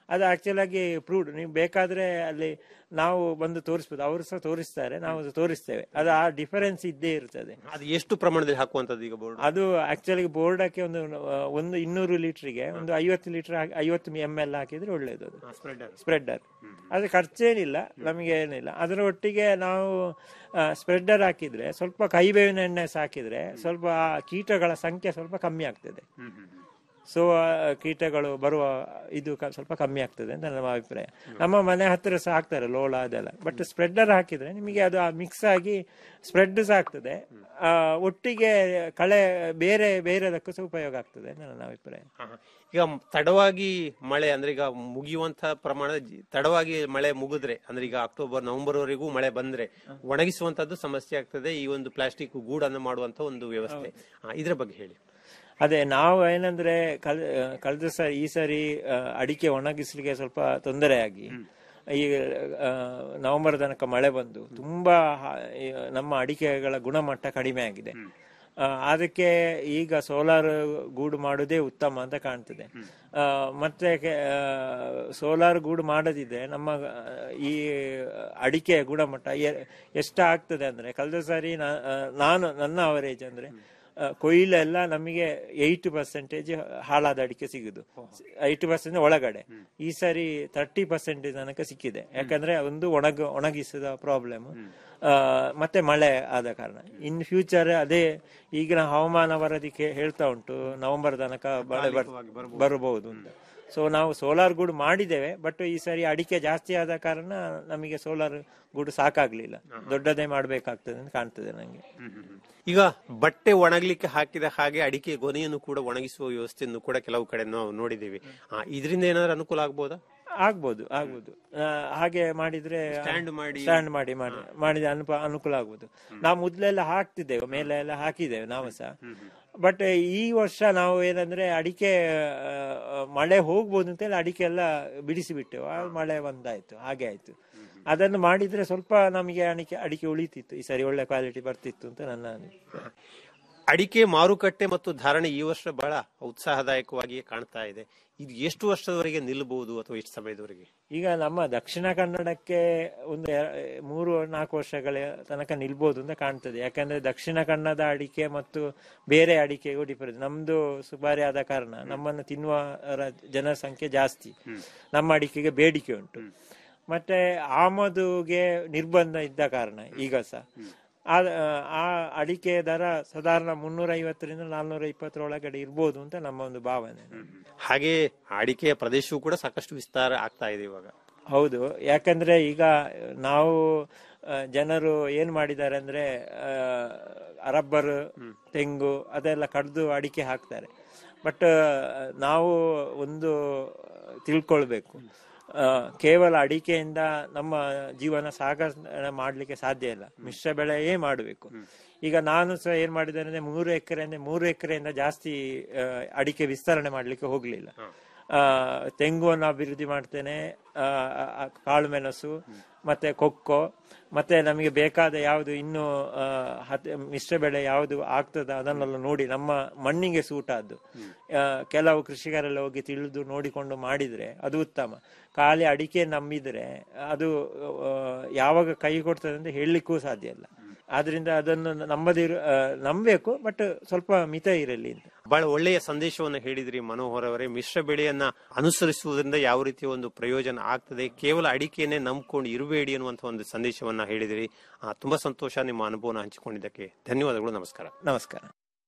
ಅದು ಆಕ್ಚುಲ್ ಆಗಿ ಪ್ರೂವ್ಡ್ ನೀವು ಬೇಕಾದ್ರೆ ಅಲ್ಲಿ ನಾವು ಬಂದು ತೋರಿಸ್ಬೋದು ಅವರು ಸಹ ತೋರಿಸ್ತಾರೆ ನಾವು ತೋರಿಸ್ತೇವೆ ಅದು ಆ ಡಿಫರೆನ್ಸ್ ಇದ್ದೇ ಇರ್ತದೆ ಅದು ಎಷ್ಟು ಪ್ರಮಾಣದಲ್ಲಿ ಹಾಕುವಂತದ್ದು ಈಗ ಬೋರ್ಡ್ ಅದು ಆಕ್ಚುಲಿ ಬೋರ್ಡಕ್ಕೆ ಒಂದು ಆ, ಒಂದು ಇನ್ನೂರು ಲೀಟರ್ಗೆ ಒಂದು ಐವತ್ತು ಲೀಟರ್ ಐವತ್ತು ಎಮ್ ಎಲ್ ಹಾಕಿದ್ರೆ ಒಳ್ಳೇದು ಅದು ಸ್ಪ್ರೆಡರ್ ಸ್ಪ್ರೆಡ್ಡರ್ ಅದು ಖರ್ಚೇನಿಲ್ಲ ನಮಗೆ ಏನಿಲ್ಲ ಅದರ ಒಟ್ಟಿಗೆ ನಾವು ಸ್ಪ್ರೆಡ್ಡರ್ ಹಾಕಿದ್ರೆ ಸ್ವಲ್ಪ ಕೈಬೇವಿನ ಎಣ್ಣೆ ಸಹ ಹಾಕಿದ್ರೆ ಸ್ವಲ್ಪ ಆ ಕೀಟಗಳ ಸಂಖ್ಯೆ ಸ್ವಲ್ಪ ಕಮ್ಮಿ ಆಗ್ತದೆ ಸೊ ಕೀಟಗಳು ಬರುವ ಇದು ಕ- ಸ್ವಲ್ಪ ಕಮ್ಮಿ ಆಗ್ತದೆ ಅಂತ ನಮ್ಮ ಅಭಿಪ್ರಾಯ ನಮ್ಮ ಮನೆ ಹತ್ತಿರ ಸಹ ಹಾಕ್ತಾರೆ ಲೋಳ ಅದೆಲ್ಲ ಬಟ್ ಸ್ಪ್ರೆಡ್ಡರ್ ಹಾಕಿದ್ರೆ ನಿಮಗೆ ಅದು ಮಿಕ್ಸ್ ಆಗಿ ಸ್ಪ್ರೆಡ್ ಸಹ ಆಗ್ತದೆ ಆ, ಒಟ್ಟಿಗೆ ಕಳೆ ಬೇರೆ ಬೇರೆದಕ್ಕೂ ಸಹ ಉಪಯೋಗ ಆಗ್ತದೆ ಅಂತ ನನ್ನ ಅಭಿಪ್ರಾಯ ಈಗ ತಡವಾಗಿ ಮಳೆ ಅಂದ್ರೆ ಈಗ ಮುಗಿಯುವಂತ ಪ್ರಮಾಣ ಜಿ- ತಡವಾಗಿ ಮಳೆ ಮುಗಿದ್ರೆ ಅಂದ್ರೆ ಈಗ ಅಕ್ಟೋಬರ್ ನವೆಂಬರ್ ವರೆಗೂ ಮಳೆ ಬಂದ್ರೆ ಒಣಗಿಸುವಂತದ್ದು ಸಮಸ್ಯೆ ಆಗ್ತದೆ ಈ ಒಂದು ಪ್ಲಾಸ್ಟಿಕ್ ಗೂಡನ್ನು ಮಾಡುವಂತ ಒಂದು ವ್ಯವಸ್ಥೆ ಆ, ಇದ್ರ ಬಗ್ಗೆ ಹೇಳಿ ಅದೇ ನಾವು ಏನಂದ್ರೆ ಕಲ್ ಕಳೆದ ಸರಿ ಈ ಸರಿ ಆ, ಅಡಿಕೆ ಒಣಗಿಸ್ಲಿಕ್ಕೆ ಸ್ವಲ್ಪ ತೊಂದರೆಯಾಗಿ ಈ ಆ, ನವೆಂಬರ್ ತನಕ ಮಳೆ ಬಂದು ತುಂಬಾ ಹ- ಈ ನಮ್ಮ ಅಡಿಕೆಗಳ ಗುಣಮಟ್ಟ ಕಡಿಮೆ ಆಗಿದೆ ಆ, ಅದಕ್ಕೆ ಈಗ ಸೋಲಾರ್ ಗೂಡು ಮಾಡುವುದೇ ಉತ್ತಮ ಅಂತ ಕಾಣ್ತದೆ ಆ, ಮತ್ತೆ ಸೋಲಾರ್ ಗೂಡು ಮಾಡದಿದ್ರೆ ನಮ್ಮ ಆ, ಈ ಅಡಿಕೆ ಗುಣಮಟ್ಟ ಎ- ಎಷ್ಟಾಗ್ತದೆ ಅಂದ್ರೆ ಕಳೆದ ಸಾರಿ ನಾ- ಆ, ನಾನು ನನ್ನ ಅವರೇಜ್ ಅಂದ್ರೆ ಆ, ಕೊಯ್ಲೆಲ್ಲ ನಮಗೆ ಏಯ್ಟ್ ಪರ್ಸೆಂಟೇಜ್ ಹಾಳಾದ ಅಡಿಕೆ ಸಿಗುದು ಏಯ್ಟ್ ಪರ್ಸೆಂಟ್ ಒಳಗಡೆ ಈ ಸಾರಿ ತರ್ಟಿ ಪರ್ಸೆಂಟೇಜ್ ತನಕ ಸಿಕ್ಕಿದೆ ಯಾಕಂದ್ರೆ ಒಂದು ಒಣಗ ಒಣಗಿಸಿದ ಪ್ರಾಬ್ಲಮ್ ಮತ್ತೆ ಮಳೆ ಆದ ಕಾರಣ ಇನ್ ಫ್ಯೂಚರ್ ಅದೇ ಈಗಿನ ಹವಾಮಾನ ವರದಿ ಕೇ- ಹೇಳ್ತಾ ಉಂಟು ನವೆಂಬರ್ ತನಕ ಮಳೆ ಬರ್- ಬರಬಹುದು ಅಂತ ಸೊ ನಾವು ಸೋಲಾರ್ ಗೂಡು ಮಾಡಿದ್ದೇವೆ ಬಟ್ ಈ ಸರಿ ಅಡಿಕೆ ಜಾಸ್ತಿ ಆದ ಕಾರಣ ನಮಗೆ ಸೋಲಾರ್ ಗೂಡು ಸಾಕಾಗ್ಲಿಲ್ಲ ದೊಡ್ಡದೇ ಮಾಡ್ಬೇಕಾಗ್ತದೆ ಅಂತ ಕಾಣ್ತದೆ ನಂಗೆ ಈಗ ಬಟ್ಟೆ ಒಣಗ್ಲಿಕ್ಕೆ ಹಾಕಿದ ಹಾಗೆ ಅಡಿಕೆ ಗೊನೆಯನ್ನು ಕೂಡ ಒಣಗಿಸುವ ವ್ಯವಸ್ಥೆಯನ್ನು ಕೂಡ ಕೆಲವು ಕಡೆ ನಾವು ನೋಡಿದ್ದೇವೆ ಆ, ಇದರಿಂದ ಏನಾದ್ರು ಅನುಕೂಲ ಆಗ್ಬೋದಾ ಆಗ್ಬೋದು ಆಗ್ಬೋದು ಆ, ಹಾಗೆ ಮಾಡಿದ್ರೆ Stand ಮಾಡಿ- ಸ್ಟ್ಯಾಂಡ್ ಮಾಡಿ ಮಾಡಿ ಮಾಡಿದ ಅನುಪ ಅನುಕೂಲ ಆಗ್ಬೋದು ನಾವು ಮೊದ್ಲೆಲ್ಲ ಹಾಕ್ತಿದ್ದೇವೆ ಮೇಲೆ ಎಲ್ಲ ಹಾಕಿದ್ದೇವೆ ನಾವು ಸಹ ಬಟ್ ಈ ವರ್ಷ ನಾವು ಏನಂದ್ರೆ ಅಡಿಕೆ ಆ, ಮಳೆ ಹೋಗ್ಬೋದು ಅಂತ ಹೇಳಿ ಅಡಿಕೆ ಎಲ್ಲ ಬಿಡಿಸಿ ಬಿಟ್ಟೆವು ಆ ಮಳೆ ಬಂದಾಯ್ತು ಹಾಗೆ ಆಯ್ತು ಅದನ್ನು ಮಾಡಿದ್ರೆ ಸ್ವಲ್ಪ ನಮಗೆ ಅಡಿಕೆ ಅಡಿಕೆ ಉಳಿತಿತ್ತು ಈ ಸರಿ ಒಳ್ಳೆ ಕ್ವಾಲಿಟಿ ಬರ್ತಿತ್ತು ಅಂತ ನನ್ನ ಅನಿಸಿಕೆ. ಅಡಿಕೆ ಮಾರುಕಟ್ಟೆ ಮತ್ತು ಧಾರಣೆ ಈ ವರ್ಷ ಬಹಳ ಉತ್ಸಾಹದಾಯಕವಾಗಿಯೇ ಕಾಣ್ತಾ ಇದೆ ಇದು ಎಷ್ಟು ವರ್ಷದವರೆಗೆ ನಿಲ್ಲಬಹುದು ಅಥವಾ ಎಷ್ಟು ಸಮಯದವರೆಗೆ ಈಗ ನಮ್ಮ ದಕ್ಷಿಣ ಕನ್ನಡಕ್ಕೆ ಒಂದು ಎ- ಮೂರು ನಾಲ್ಕು ವರ್ಷಗಳ ತನಕ ನಿಲ್ಬೋದು ಅಂತ ಕಾಣ್ತದೆ ಯಾಕಂದ್ರೆ ದಕ್ಷಿಣ ಕನ್ನಡದ ಅಡಿಕೆ ಮತ್ತು ಬೇರೆ ಅಡಿಕೆಗೂ ಡಿಫರೆನ್ಸ್ ನಮ್ದು ಸುಪಾರಿ ಆದ ಕಾರಣ ನಮ್ಮನ್ನು ತಿನ್ನುವ ರ- ಜನಸಂಖ್ಯೆ ಜಾಸ್ತಿ ನಮ್ಮ ಅಡಿಕೆಗೆ ಬೇಡಿಕೆ ಉಂಟು ಮತ್ತೆ ಆಮದುಗೆ ನಿರ್ಬಂಧ ಇದ್ದ ಕಾರಣ ಈಗ ಸಹ ಆ- ಆ ಅಡಿಕೆ ದರ ಸಾಧಾರಣ ಮುನ್ನೂರ ಐವತ್ತರಿಂದ ನಾಲ್ನೂರ ಇಪ್ಪತ್ತರ ಒಳಗಡೆ ಇರ್ಬೋದು ಅಂತ ನಮ್ಮ ಒಂದು ಭಾವನೆ ಹಾಗೆ ಅಡಿಕೆಯ ಪ್ರದೇಶವೂ ಕೂಡ ಸಾಕಷ್ಟು ವಿಸ್ತಾರ ಆಗ್ತಾ ಇದೆ ಇವಾಗ ಹೌದು ಯಾಕಂದ್ರೆ ಈಗ ನಾವು ಆ, ಜನರು ಏನ್ ಮಾಡಿದ್ದಾರೆ ಅಂದ್ರೆ ರಬ್ಬರ್ ತೆಂಗು ಅದೆಲ್ಲ ಕಡ್ದು ಅಡಿಕೆ ಹಾಕ್ತಾರೆ ಬಟ್ ನಾವು ಒಂದು ತಿಳ್ಕೊಳ್ಬೇಕು ಆ, ಕೇವಲ ಅಡಿಕೆಯಿಂದ ನಮ್ಮ ಜೀವನ ಸಾಗಣೆ ಮಾಡ್ಲಿಕ್ಕೆ ಸಾಧ್ಯ ಇಲ್ಲ ಮಿಶ್ರ ಬೆಳೆಯೇ ಮಾಡಬೇಕು ಈಗ ನಾನು ಸಹ ಏನ್ ಮಾಡಿದ್ದೇನೆ ಅಂದ್ರೆ ಮೂರು ಎಕರೆ ಅಂದ್ರೆ ಮೂರು ಎಕರೆಯಿಂದ ಜಾಸ್ತಿ ಆ, ಅಡಿಕೆ ವಿಸ್ತರಣೆ ಮಾಡ್ಲಿಕ್ಕೆ ಹೋಗ್ಲಿಲ್ಲ ಆ, ತೆಂಗುವನ್ನು ಅಭಿವೃದ್ಧಿ ಮಾಡ್ತೇನೆ ಆ, ಆ, ಕಾಳು ಮೆಣಸು ಮತ್ತೆ ಕೊಕ್ಕೋ ಮತ್ತೆ ನಮಗೆ ಬೇಕಾದ ಯಾವುದು ಇನ್ನು ಆ, ಹತ್- ಮಿಶ್ರ ಬೆಳೆ ಯಾವುದು ಆಗ್ತದ ಅದನ್ನೆಲ್ಲ ನೋಡಿ ನಮ್ಮ ಮಣ್ಣಿಗೆ ಸೂಟ್ ಆದ್ದು ಆ, ಕೆಲವು ಕೃಷಿಕರೆಲ್ಲ ಹೋಗಿ ತಿಳಿದು ನೋಡಿಕೊಂಡು ಮಾಡಿದ್ರೆ ಅದು ಉತ್ತಮ ಖಾಲಿ ಅಡಿಕೆ ನಂಬಿದ್ರೆ ಅದು ಆ, ಯಾವಾಗ ಕೈ ಕೊಡ್ತದೆ ಅಂತ ಹೇಳಲಿಕ್ಕೂ ಸಾಧ್ಯ ಇಲ್ಲ ಆದ್ರಿಂದ ಅದನ್ನು ನಂಬದಿರು ಆ, ನಂಬಬೇಕು ಬಟ್ ಸ್ವಲ್ಪ ಮಿತ ಇರಲಿ ಅಂತ ಬಹಳ ಒಳ್ಳೆಯ ಸಂದೇಶವನ್ನ ಹೇಳಿದ್ರಿ ಮನೋಹರ್ ಅವರೇ ಮಿಶ್ರ ಬೆಳೆಯನ್ನ ಅನುಸರಿಸುವುದರಿಂದ ಯಾವ ರೀತಿಯ ಒಂದು ಪ್ರಯೋಜನ ಆಗ್ತದೆ ಕೇವಲ ಅಡಿಕೆಯನ್ನೇ ನಂಬ್ಕೊಂಡು ಇರಬೇಡಿ ಅನ್ನುವಂತ ಒಂದು ಸಂದೇಶವನ್ನ ಹೇಳಿದಿರಿ ಆ, ತುಂಬಾ ಸಂತೋಷ ನಿಮ್ಮ ಅನುಭವನ ಹಂಚಿಕೊಂಡಿದ್ದಕ್ಕೆ ಧನ್ಯವಾದಗಳು ನಮಸ್ಕಾರ ನಮಸ್ಕಾರ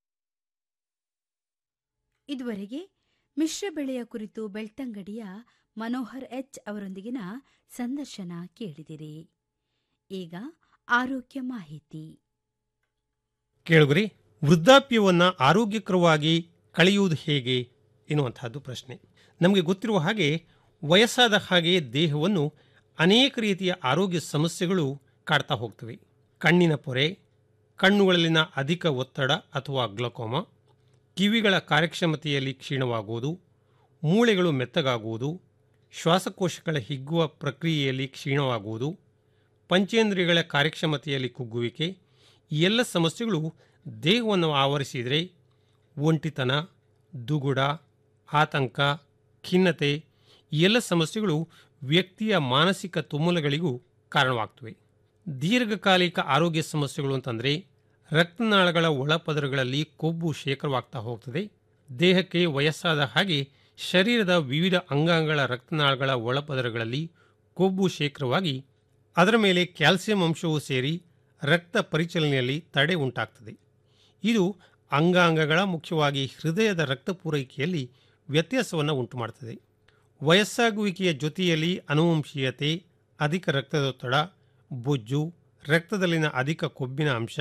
ಇದುವರೆಗೆ ಮಿಶ್ರ ಬೆಳೆಯ ಕುರಿತು ಬೆಳ್ತಂಗಡಿಯ ಮನೋಹರ್ ಎಚ್ ಅವರೊಂದಿಗಿನ ಸಂದರ್ಶನ ಕೇಳಿದಿರಿ ಈಗ ಆರೋಗ್ಯ ಮಾಹಿತಿ ಕೇಳುಗರಿ ವೃದ್ಧಾಪ್ಯವನ್ನ ಆರೋಗ್ಯಕರವಾಗಿ ಕಳೆಯುವುದು ಹೇಗೆ ಎನ್ನುವಂತಹದ್ದು ಪ್ರಶ್ನೆ ನಮಗೆ ಗೊತ್ತಿರುವ ಹಾಗೆ ವಯಸ್ಸಾದ ಹಾಗೆ ದೇಹವನ್ನು ಅನೇಕ ರೀತಿಯ ಆರೋಗ್ಯ ಸಮಸ್ಯೆಗಳು ಕಾಡ್ತಾ ಹೋಗ್ತವೆ ಕಣ್ಣಿನ ಪೊರೆ ಕಣ್ಣುಗಳಲ್ಲಿನ ಅಧಿಕ ಒತ್ತಡ ಅಥವಾ ಗ್ಲಕೋಮ ಕಿವಿಗಳ ಕಾರ್ಯಕ್ಷಮತೆಯಲ್ಲಿ ಕ್ಷೀಣವಾಗುವುದು ಮೂಳೆಗಳು ಮೆತ್ತಗಾಗುವುದು ಶ್ವಾಸಕೋಶಗಳ ಹಿಗ್ಗುವ ಪ್ರಕ್ರಿಯೆಯಲ್ಲಿ ಕ್ಷೀಣವಾಗುವುದು ಪಂಚೇಂದ್ರಿಯಗಳ ಕಾರ್ಯಕ್ಷಮತೆಯಲ್ಲಿ ಕುಗ್ಗುವಿಕೆ ಈ ಎಲ್ಲ ಸಮಸ್ಯೆಗಳು ದೇಹವನ್ನು ಆವರಿಸಿದರೆ ಒಂಟಿತನ ದುಗುಡ ಆತಂಕ ಖಿನ್ನತೆ ಈ ಎಲ್ಲ ಸಮಸ್ಯೆಗಳು ವ್ಯಕ್ತಿಯ ಮಾನಸಿಕ ತುಮುಲಗಳಿಗೂ ಕಾರಣವಾಗ್ತವೆ ದೀರ್ಘಕಾಲಿಕ ಆರೋಗ್ಯ ಸಮಸ್ಯೆಗಳು ಅಂತಂದರೆ ರಕ್ತನಾಳಗಳ ಒಳಪದರಗಳಲ್ಲಿ ಕೊಬ್ಬು ಶೇಖರವಾಗ್ತಾ ಹೋಗ್ತದೆ ದೇಹಕ್ಕೆ ವಯಸ್ಸಾದ ಹಾಗೆ ಶರೀರದ ವಿವಿಧ ಅಂಗಾಂಗಗಳ ರಕ್ತನಾಳಗಳ ಒಳಪದರಗಳಲ್ಲಿ ಕೊಬ್ಬು ಶೇಖರವಾಗಿ ಅದರ ಮೇಲೆ ಕ್ಯಾಲ್ಸಿಯಂ ಅಂಶವು ಸೇರಿ ರಕ್ತ ಪರಿಚಲನೆಯಲ್ಲಿ ತಡೆ ಉಂಟಾಗ್ತದೆ ಇದು ಅಂಗಾಂಗಗಳ ಮುಖ್ಯವಾಗಿ ಹೃದಯದ ರಕ್ತ ಪೂರೈಕೆಯಲ್ಲಿ ವ್ಯತ್ಯಾಸವನ್ನು ಉಂಟುಮಾಡ್ತದೆ ವಯಸ್ಸಾಗುವಿಕೆಯ ಜೊತೆಯಲ್ಲಿ ಅನುವಂಶೀಯತೆ ಅಧಿಕ ರಕ್ತದೊತ್ತಡ ಬೊಜ್ಜು ರಕ್ತದಲ್ಲಿನ ಅಧಿಕ ಕೊಬ್ಬಿನ ಅಂಶ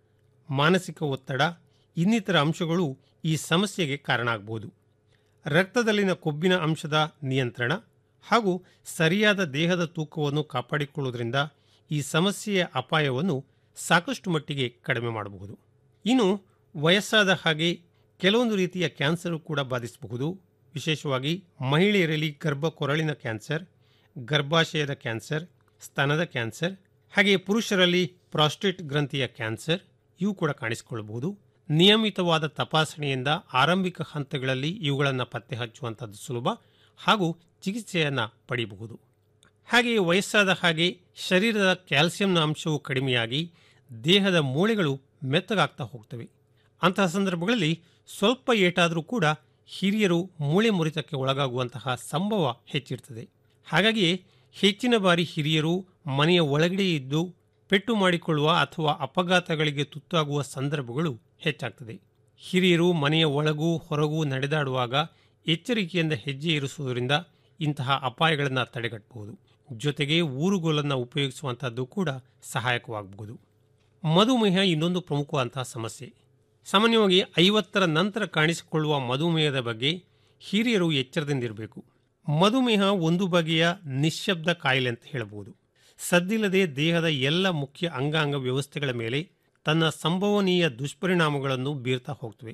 ಮಾನಸಿಕ ಒತ್ತಡ ಇನ್ನಿತರ ಅಂಶಗಳು ಈ ಸಮಸ್ಯೆಗೆ ಕಾರಣ ಆಗಬಹುದು ರಕ್ತದಲ್ಲಿನ ಕೊಬ್ಬಿನ ಅಂಶದ ನಿಯಂತ್ರಣ ಹಾಗೂ ಸರಿಯಾದ ದೇಹದ ತೂಕವನ್ನು ಕಾಪಾಡಿಕೊಳ್ಳುವುದರಿಂದ ಈ ಸಮಸ್ಯೆಯ ಅಪಾಯವನ್ನು ಸಾಕಷ್ಟು ಮಟ್ಟಿಗೆ ಕಡಿಮೆ ಮಾಡಬಹುದು ಇನ್ನು ವಯಸ್ಸಾದ ಹಾಗೆ ಕೆಲವೊಂದು ರೀತಿಯ ಕ್ಯಾನ್ಸರ್ ಕೂಡ ಬಾಧಿಸಬಹುದು ವಿಶೇಷವಾಗಿ ಮಹಿಳೆಯರಲ್ಲಿ ಗರ್ಭ ಕೊರಳಿನ ಕ್ಯಾನ್ಸರ್ ಗರ್ಭಾಶಯದ ಕ್ಯಾನ್ಸರ್ ಸ್ತನದ ಕ್ಯಾನ್ಸರ್ ಹಾಗೆ ಪುರುಷರಲ್ಲಿ ಪ್ರಾಸ್ಟೇಟ್ ಗ್ರಂಥಿಯ ಕ್ಯಾನ್ಸರ್ ಇವು ಕೂಡ ಕಾಣಿಸಿಕೊಳ್ಳಬಹುದು ನಿಯಮಿತವಾದ ತಪಾಸಣೆಯಿಂದ ಆರಂಭಿಕ ಹಂತಗಳಲ್ಲಿ ಇವುಗಳನ್ನು ಪತ್ತೆ ಹಚ್ಚುವಂಥದ್ದು ಸುಲಭ ಹಾಗೂ ಚಿಕಿತ್ಸೆಯನ್ನು ಪಡೆಯಬಹುದು ಹಾಗೆಯೇ ವಯಸ್ಸಾದ ಹಾಗೆ ಶರೀರದ ಕ್ಯಾಲ್ಸಿಯಂನ ಅಂಶವು ಕಡಿಮೆಯಾಗಿ ದೇಹದ ಮೂಳೆಗಳು ಮೆತ್ತಗಾಗ್ತಾ ಹೋಗ್ತವೆ ಅಂತಹ ಸಂದರ್ಭಗಳಲ್ಲಿ ಸ್ವಲ್ಪ ಏಟಾದರೂ ಕೂಡ ಹಿರಿಯರು ಮೂಳೆ ಮುರಿತಕ್ಕೆ ಒಳಗಾಗುವಂತಹ ಸಂಭವ ಹೆಚ್ಚಿರ್ತದೆ ಹಾಗಾಗಿ ಹೆಚ್ಚಿನ ಬಾರಿ ಹಿರಿಯರು ಮನೆಯ ಒಳಗಡೆ ಇದ್ದು ಪೆಟ್ಟು ಮಾಡಿಕೊಳ್ಳುವ ಅಥವಾ ಅಪಘಾತಗಳಿಗೆ ತುತ್ತಾಗುವ ಸಂದರ್ಭಗಳು ಹೆಚ್ಚಾಗ್ತದೆ ಹಿರಿಯರು ಮನೆಯ ಒಳಗೂ ಹೊರಗೂ ನಡೆದಾಡುವಾಗ ಎಚ್ಚರಿಕೆಯಿಂದ ಹೆಜ್ಜೆ ಇರಿಸುವುದರಿಂದ ಇಂತಹ ಅಪಾಯಗಳನ್ನು ತಡೆಗಟ್ಟಬಹುದು ಜೊತೆಗೆ ಊರುಗೋಲನ್ನು ಉಪಯೋಗಿಸುವಂತಹದ್ದು ಕೂಡ ಸಹಾಯಕವಾಗಬಹುದು ಮಧುಮೇಹ ಇನ್ನೊಂದು ಪ್ರಮುಖವಂತಹ ಸಮಸ್ಯೆ ಸಾಮಾನ್ಯವಾಗಿ ಐವತ್ತರ ನಂತರ ಕಾಣಿಸಿಕೊಳ್ಳುವ ಮಧುಮೇಹದ ಬಗ್ಗೆ ಹಿರಿಯರು ಎಚ್ಚರದಿಂದಿರಬೇಕು ಮಧುಮೇಹ ಒಂದು ಬಗೆಯ ನಿಶ್ಶಬ್ದ ಕಾಯಿಲೆ ಅಂತ ಹೇಳಬಹುದು ಸದ್ದಿಲ್ಲದೆ ದೇಹದ ಎಲ್ಲ ಮುಖ್ಯ ಅಂಗಾಂಗ ವ್ಯವಸ್ಥೆಗಳ ಮೇಲೆ ತನ್ನ ಸಂಭವನೀಯ ದುಷ್ಪರಿಣಾಮಗಳನ್ನು ಬೀರ್ತಾ ಹೋಗ್ತವೆ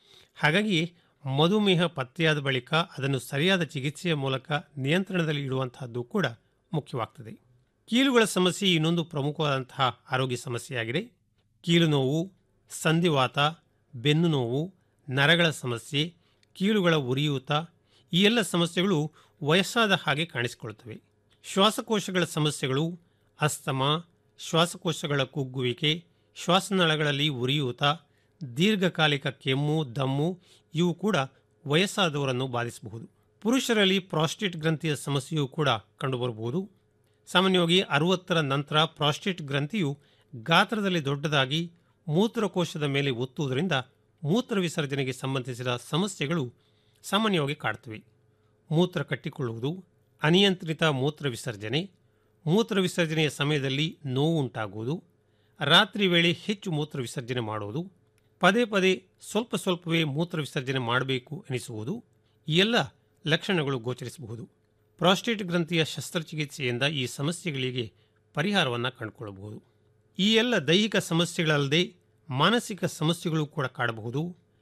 ಹಾಗಾಗಿ ಮಧುಮೇಹ ಪತ್ತೆಯಾದ ಬಳಿಕ ಅದನ್ನು ಸರಿಯಾದ ಚಿಕಿತ್ಸೆಯ ಮೂಲಕ ನಿಯಂತ್ರಣದಲ್ಲಿ ಇಡುವಂತಹದ್ದು ಕೂಡ ಮುಖ್ಯವಾಗ್ತದೆ ಕೀಲುಗಳ ಸಮಸ್ಯೆ ಇನ್ನೊಂದು ಪ್ರಮುಖವಾದಂತಹ ಆರೋಗ್ಯ ಸಮಸ್ಯೆಯಾಗಿದೆ ಕೀಲು ನೋವು ಸಂಧಿವಾತ ಬೆನ್ನು ನೋವು ನರಗಳ ಸಮಸ್ಯೆ ಕೀಲುಗಳ ಉರಿಯೂತ ಈ ಎಲ್ಲ ಸಮಸ್ಯೆಗಳು ವಯಸ್ಸಾದ ಹಾಗೆ ಕಾಣಿಸಿಕೊಳ್ಳುತ್ತವೆ ಶ್ವಾಸಕೋಶಗಳ ಸಮಸ್ಯೆಗಳು ಅಸ್ತಮ ಶ್ವಾಸಕೋಶಗಳ ಕುಗ್ಗುವಿಕೆ ಶ್ವಾಸನಾಳಗಳಲ್ಲಿ ಉರಿಯೂತ ದೀರ್ಘಕಾಲಿಕ ಕೆಮ್ಮು ದಮ್ಮು ಇವು ಕೂಡ ವಯಸ್ಸಾದವರನ್ನು ಬಾಧಿಸಬಹುದು ಪುರುಷರಲ್ಲಿ ಪ್ರಾಸ್ಟೇಟ್ ಗ್ರಂಥಿಯ ಸಮಸ್ಯೆಯೂ ಕೂಡ ಕಂಡುಬರಬಹುದು ಸಾಮಾನ್ಯವಾಗಿ ಅರುವತ್ತರ ನಂತರ ಪ್ರಾಸ್ಟೇಟ್ ಗ್ರಂಥಿಯು ಗಾತ್ರದಲ್ಲಿ ದೊಡ್ಡದಾಗಿ ಮೂತ್ರಕೋಶದ ಮೇಲೆ ಒತ್ತುವುದರಿಂದ ಮೂತ್ರ ವಿಸರ್ಜನೆಗೆ ಸಂಬಂಧಿಸಿದ ಸಮಸ್ಯೆಗಳು ಸಾಮಾನ್ಯವಾಗಿ ಕಾಡ್ತವೆ ಮೂತ್ರ ಕಟ್ಟಿಕೊಳ್ಳುವುದು ಅನಿಯಂತ್ರಿತ ಮೂತ್ರ ವಿಸರ್ಜನೆ ಮೂತ್ರ ವಿಸರ್ಜನೆಯ ಸಮಯದಲ್ಲಿ ನೋವು ಉಂಟಾಗುವುದು ರಾತ್ರಿ ವೇಳೆ ಹೆಚ್ಚು ಮೂತ್ರ ವಿಸರ್ಜನೆ ಮಾಡುವುದು ಪದೇ ಪದೇ ಸ್ವಲ್ಪ ಸ್ವಲ್ಪವೇ ಮೂತ್ರ ವಿಸರ್ಜನೆ ಮಾಡಬೇಕು ಎನಿಸುವುದು ಈ ಎಲ್ಲ ಲಕ್ಷಣಗಳು ಗೋಚರಿಸಬಹುದು ಪ್ರಾಸ್ಟೇಟ್ ಗ್ರಂಥಿಯ ಶಸ್ತ್ರಚಿಕಿತ್ಸೆಯಿಂದ ಈ ಸಮಸ್ಯೆಗಳಿಗೆ ಪರಿಹಾರವನ್ನು ಕಂಡುಕೊಳ್ಳಬಹುದು ಈ ಎಲ್ಲ ದೈಹಿಕ ಸಮಸ್ಯೆಗಳಲ್ಲದೆ ಮಾನಸಿಕ ಸಮಸ್ಯೆಗಳು ಕೂಡ ಕಾಡಬಹುದು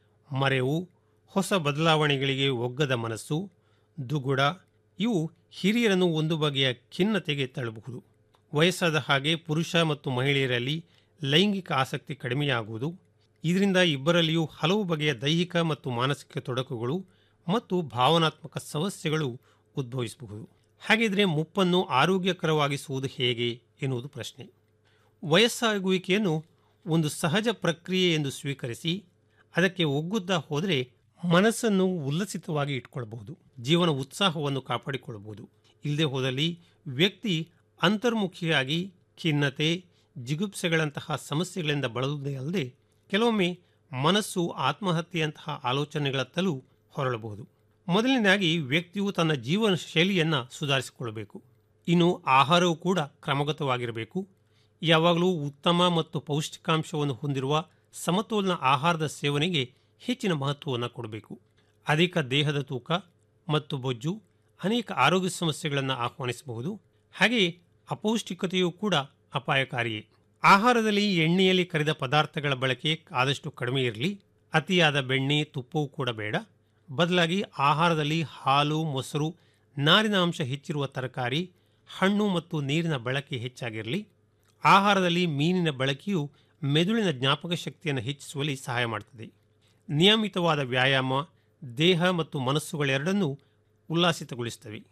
ಮರೆವು ಹೊಸ ಬದಲಾವಣೆಗಳಿಗೆ ಒಗ್ಗದ ಮನಸ್ಸು ದುಗುಡ ಇವು ಹಿರಿಯರನ್ನು ಒಂದು ಬಗೆಯ ಖಿನ್ನತೆಗೆ ತಳ್ಳಬಹುದು ವಯಸ್ಸಾದ ಹಾಗೆ ಪುರುಷ ಮತ್ತು ಮಹಿಳೆಯರಲ್ಲಿ ಲೈಂಗಿಕ ಆಸಕ್ತಿ ಕಡಿಮೆಯಾಗುವುದು ಇದರಿಂದ ಇಬ್ಬರಲ್ಲಿಯೂ ಹಲವು ಬಗೆಯ ದೈಹಿಕ ಮತ್ತು ಮಾನಸಿಕ ತೊಡಕುಗಳು ಮತ್ತು ಭಾವನಾತ್ಮಕ ಸಮಸ್ಯೆಗಳು ಉದ್ಭವಿಸಬಹುದು ಹಾಗಿದ್ರೆ ಮುಪ್ಪನ್ನು ಆರೋಗ್ಯಕರವಾಗಿಸುವುದು ಹೇಗೆ ಎನ್ನುವುದು ಪ್ರಶ್ನೆ ವಯಸ್ಸಾಗುವಿಕೆಯನ್ನು ಒಂದು ಸಹಜ ಪ್ರಕ್ರಿಯೆ ಎಂದು ಸ್ವೀಕರಿಸಿ ಅದಕ್ಕೆ ಒಗ್ಗುತ್ತಾ ಹೋದರೆ ಮನಸ್ಸನ್ನು ಉಲ್ಲಸಿತವಾಗಿ ಇಟ್ಕೊಳ್ಬಹುದು ಜೀವನ ಉತ್ಸಾಹವನ್ನು ಕಾಪಾಡಿಕೊಳ್ಳಬಹುದು ಇಲ್ಲದೆ ಹೋದಲ್ಲಿ ವ್ಯಕ್ತಿ ಅಂತರ್ಮುಖಿಯಾಗಿ ಖಿನ್ನತೆ ಜಿಗುಪ್ಸೆಗಳಂತಹ ಸಮಸ್ಯೆಗಳಿಂದ ಬಳಲುವುದೇ ಅಲ್ಲದೆ ಕೆಲವೊಮ್ಮೆ ಮನಸ್ಸು ಆತ್ಮಹತ್ಯೆಯಂತಹ ಆಲೋಚನೆಗಳತ್ತಲೂ ಹೊರಳಬಹುದು ಮೊದಲನೇದಾಗಿ ವ್ಯಕ್ತಿಯು ತನ್ನ ಜೀವನ ಶೈಲಿಯನ್ನು ಸುಧಾರಿಸಿಕೊಳ್ಳಬೇಕು ಇನ್ನು ಆಹಾರವೂ ಕೂಡ ಕ್ರಮಗತವಾಗಿರಬೇಕು ಯಾವಾಗಲೂ ಉತ್ತಮ ಮತ್ತು ಪೌಷ್ಟಿಕಾಂಶವನ್ನು ಹೊಂದಿರುವ ಸಮತೋಲನ ಆಹಾರದ ಸೇವನೆಗೆ ಹೆಚ್ಚಿನ ಮಹತ್ವವನ್ನು ಕೊಡಬೇಕು ಅಧಿಕ ದೇಹದ ತೂಕ ಮತ್ತು ಬೊಜ್ಜು ಅನೇಕ ಆರೋಗ್ಯ ಸಮಸ್ಯೆಗಳನ್ನು ಆಹ್ವಾನಿಸಬಹುದು ಹಾಗೆಯೇ ಅಪೌಷ್ಟಿಕತೆಯೂ ಕೂಡ ಅಪಾಯಕಾರಿಯೇ ಆಹಾರದಲ್ಲಿ ಎಣ್ಣೆಯಲ್ಲಿ ಕರಿದ ಪದಾರ್ಥಗಳ ಬಳಕೆ ಆದಷ್ಟು ಕಡಿಮೆ ಇರಲಿ ಅತಿಯಾದ ಬೆಣ್ಣೆ ತುಪ್ಪವೂ ಕೂಡ ಬೇಡ ಬದಲಾಗಿ ಆಹಾರದಲ್ಲಿ ಹಾಲು ಮೊಸರು ನಾರಿನ ಅಂಶ ಹೆಚ್ಚಿರುವ ತರಕಾರಿ ಹಣ್ಣು ಮತ್ತು ನೀರಿನ ಬಳಕೆ ಹೆಚ್ಚಾಗಿರಲಿ ಆಹಾರದಲ್ಲಿ ಮೀನಿನ ಬಳಕೆಯು ಮೆದುಳಿನ ಜ್ಞಾಪಕ ಶಕ್ತಿಯನ್ನು ಹೆಚ್ಚಿಸುವಲ್ಲಿ ಸಹಾಯ ಮಾಡುತ್ತದೆ ನಿಯಮಿತವಾದ ವ್ಯಾಯಾಮ ದೇಹ ಮತ್ತು ಮನಸ್ಸುಗಳೆರಡನ್ನೂ ಉಲ್ಲಾಸಿತಗೊಳಿಸುತ್ತವೆ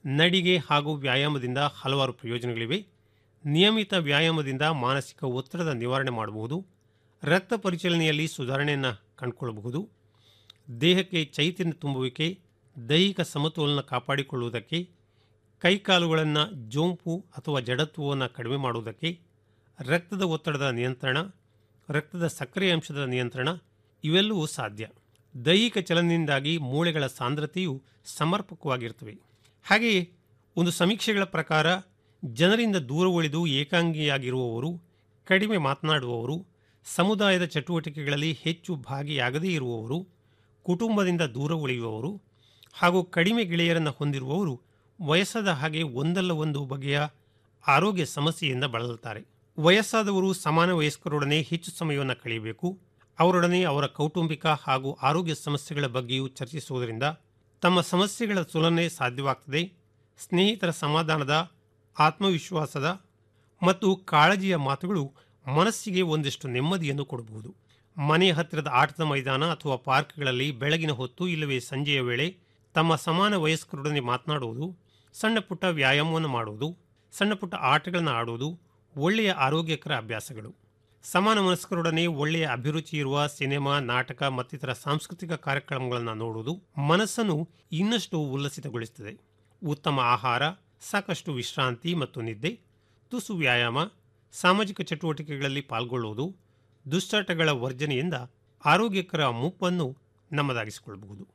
ನಡಿಗೆ ಹಾಗೂ ವ್ಯಾಯಾಮದಿಂದ ಹಲವಾರು ಪ್ರಯೋಜನಗಳಿವೆ ನಿಯಮಿತ ವ್ಯಾಯಾಮದಿಂದ ಮಾನಸಿಕ ಒತ್ತಡದ ನಿವಾರಣೆ ಮಾಡಬಹುದು ರಕ್ತ ಪರಿಚಲನೆಯಲ್ಲಿ ಸುಧಾರಣೆಯನ್ನು ಕಂಡುಕೊಳ್ಳಬಹುದು ದೇಹಕ್ಕೆ ಚೈತನ್ಯ ತುಂಬುವಿಕೆ ದೈಹಿಕ ಸಮತೋಲನ ಕಾಪಾಡಿಕೊಳ್ಳುವುದಕ್ಕೆ ಕೈಕಾಲುಗಳನ್ನು ಜೋಂಪು ಅಥವಾ ಜಡತ್ವವನ್ನು ಕಡಿಮೆ ಮಾಡುವುದಕ್ಕೆ ರಕ್ತದ ಒತ್ತಡದ ನಿಯಂತ್ರಣ ರಕ್ತದ ಸಕ್ಕರೆ ಅಂಶದ ನಿಯಂತ್ರಣ ಇವೆಲ್ಲವೂ ಸಾಧ್ಯ ದೈಹಿಕ ಚಲನೆಯಿಂದಾಗಿ ಮೂಳೆಗಳ ಸಾಂದ್ರತೆಯು ಸಮರ್ಪಕವಾಗಿರ್ತವೆ ಹಾಗೆಯೇ ಒಂದು ಸಮೀಕ್ಷೆಗಳ ಪ್ರಕಾರ ಜನರಿಂದ ದೂರ ಉಳಿದು ಏಕಾಂಗಿಯಾಗಿರುವವರು ಕಡಿಮೆ ಮಾತನಾಡುವವರು ಸಮುದಾಯದ ಚಟುವಟಿಕೆಗಳಲ್ಲಿ ಹೆಚ್ಚು ಭಾಗಿಯಾಗದೇ ಇರುವವರು ಕುಟುಂಬದಿಂದ ದೂರ ಉಳಿಯುವವರು ಹಾಗೂ ಕಡಿಮೆ ಗೆಳೆಯರನ್ನು ಹೊಂದಿರುವವರು ವಯಸ್ಸಾದ ಹಾಗೆ ಒಂದಲ್ಲ ಒಂದು ಬಗೆಯ ಆರೋಗ್ಯ ಸಮಸ್ಯೆಯಿಂದ ಬಳಲುತ್ತಾರೆ ವಯಸ್ಸಾದವರು ಸಮಾನ ವಯಸ್ಕರೊಡನೆ ಹೆಚ್ಚು ಸಮಯವನ್ನು ಕಳೆಯಬೇಕು ಅವರೊಡನೆ ಅವರ ಕೌಟುಂಬಿಕ ಹಾಗೂ ಆರೋಗ್ಯ ಸಮಸ್ಯೆಗಳ ಬಗ್ಗೆಯೂ ಚರ್ಚಿಸುವುದರಿಂದ ತಮ್ಮ ಸಮಸ್ಯೆಗಳ ತುಲನೆ ಸಾಧ್ಯವಾಗ್ತದೆ ಸ್ನೇಹಿತರ ಸಮಾಧಾನದ ಆತ್ಮವಿಶ್ವಾಸದ ಮತ್ತು ಕಾಳಜಿಯ ಮಾತುಗಳು ಮನಸ್ಸಿಗೆ ಒಂದಿಷ್ಟು ನೆಮ್ಮದಿಯನ್ನು ಕೊಡಬಹುದು ಮನೆಯ ಹತ್ತಿರದ ಆಟದ ಮೈದಾನ ಅಥವಾ ಪಾರ್ಕ್ಗಳಲ್ಲಿ ಬೆಳಗಿನ ಹೊತ್ತು ಇಲ್ಲವೇ ಸಂಜೆಯ ವೇಳೆ ತಮ್ಮ ಸಮಾನ ವಯಸ್ಕರೊಡನೆ ಮಾತನಾಡುವುದು ಸಣ್ಣ ಪುಟ್ಟ ವ್ಯಾಯಾಮವನ್ನು ಮಾಡುವುದು ಸಣ್ಣ ಪುಟ್ಟ ಆಟಗಳನ್ನು ಆಡುವುದು ಒಳ್ಳೆಯ ಆರೋಗ್ಯಕರ ಅಭ್ಯಾಸಗಳು ಸಮಾನ ಮನಸ್ಕರೊಡನೆ ಒಳ್ಳೆಯ ಅಭಿರುಚಿ ಇರುವ ಸಿನಿಮಾ ನಾಟಕ ಮತ್ತಿತರ ಸಾಂಸ್ಕೃತಿಕ ಕಾರ್ಯಕ್ರಮಗಳನ್ನು ನೋಡುವುದು ಮನಸ್ಸನ್ನು ಇನ್ನಷ್ಟು ಉಲ್ಲಸಿತಗೊಳಿಸುತ್ತದೆ ಉತ್ತಮ ಆಹಾರ ಸಾಕಷ್ಟು ವಿಶ್ರಾಂತಿ ಮತ್ತು ನಿದ್ದೆ ತುಸು ವ್ಯಾಯಾಮ ಸಾಮಾಜಿಕ ಚಟುವಟಿಕೆಗಳಲ್ಲಿ ಪಾಲ್ಗೊಳ್ಳುವುದು ದುಶ್ಚಟಗಳ ವರ್ಜನೆಯಿಂದ ಆರೋಗ್ಯಕರ ಮುಪ್ಪನ್ನು ನಮ್ಮದಾಗಿಸಿಕೊಳ್ಳಬಹುದು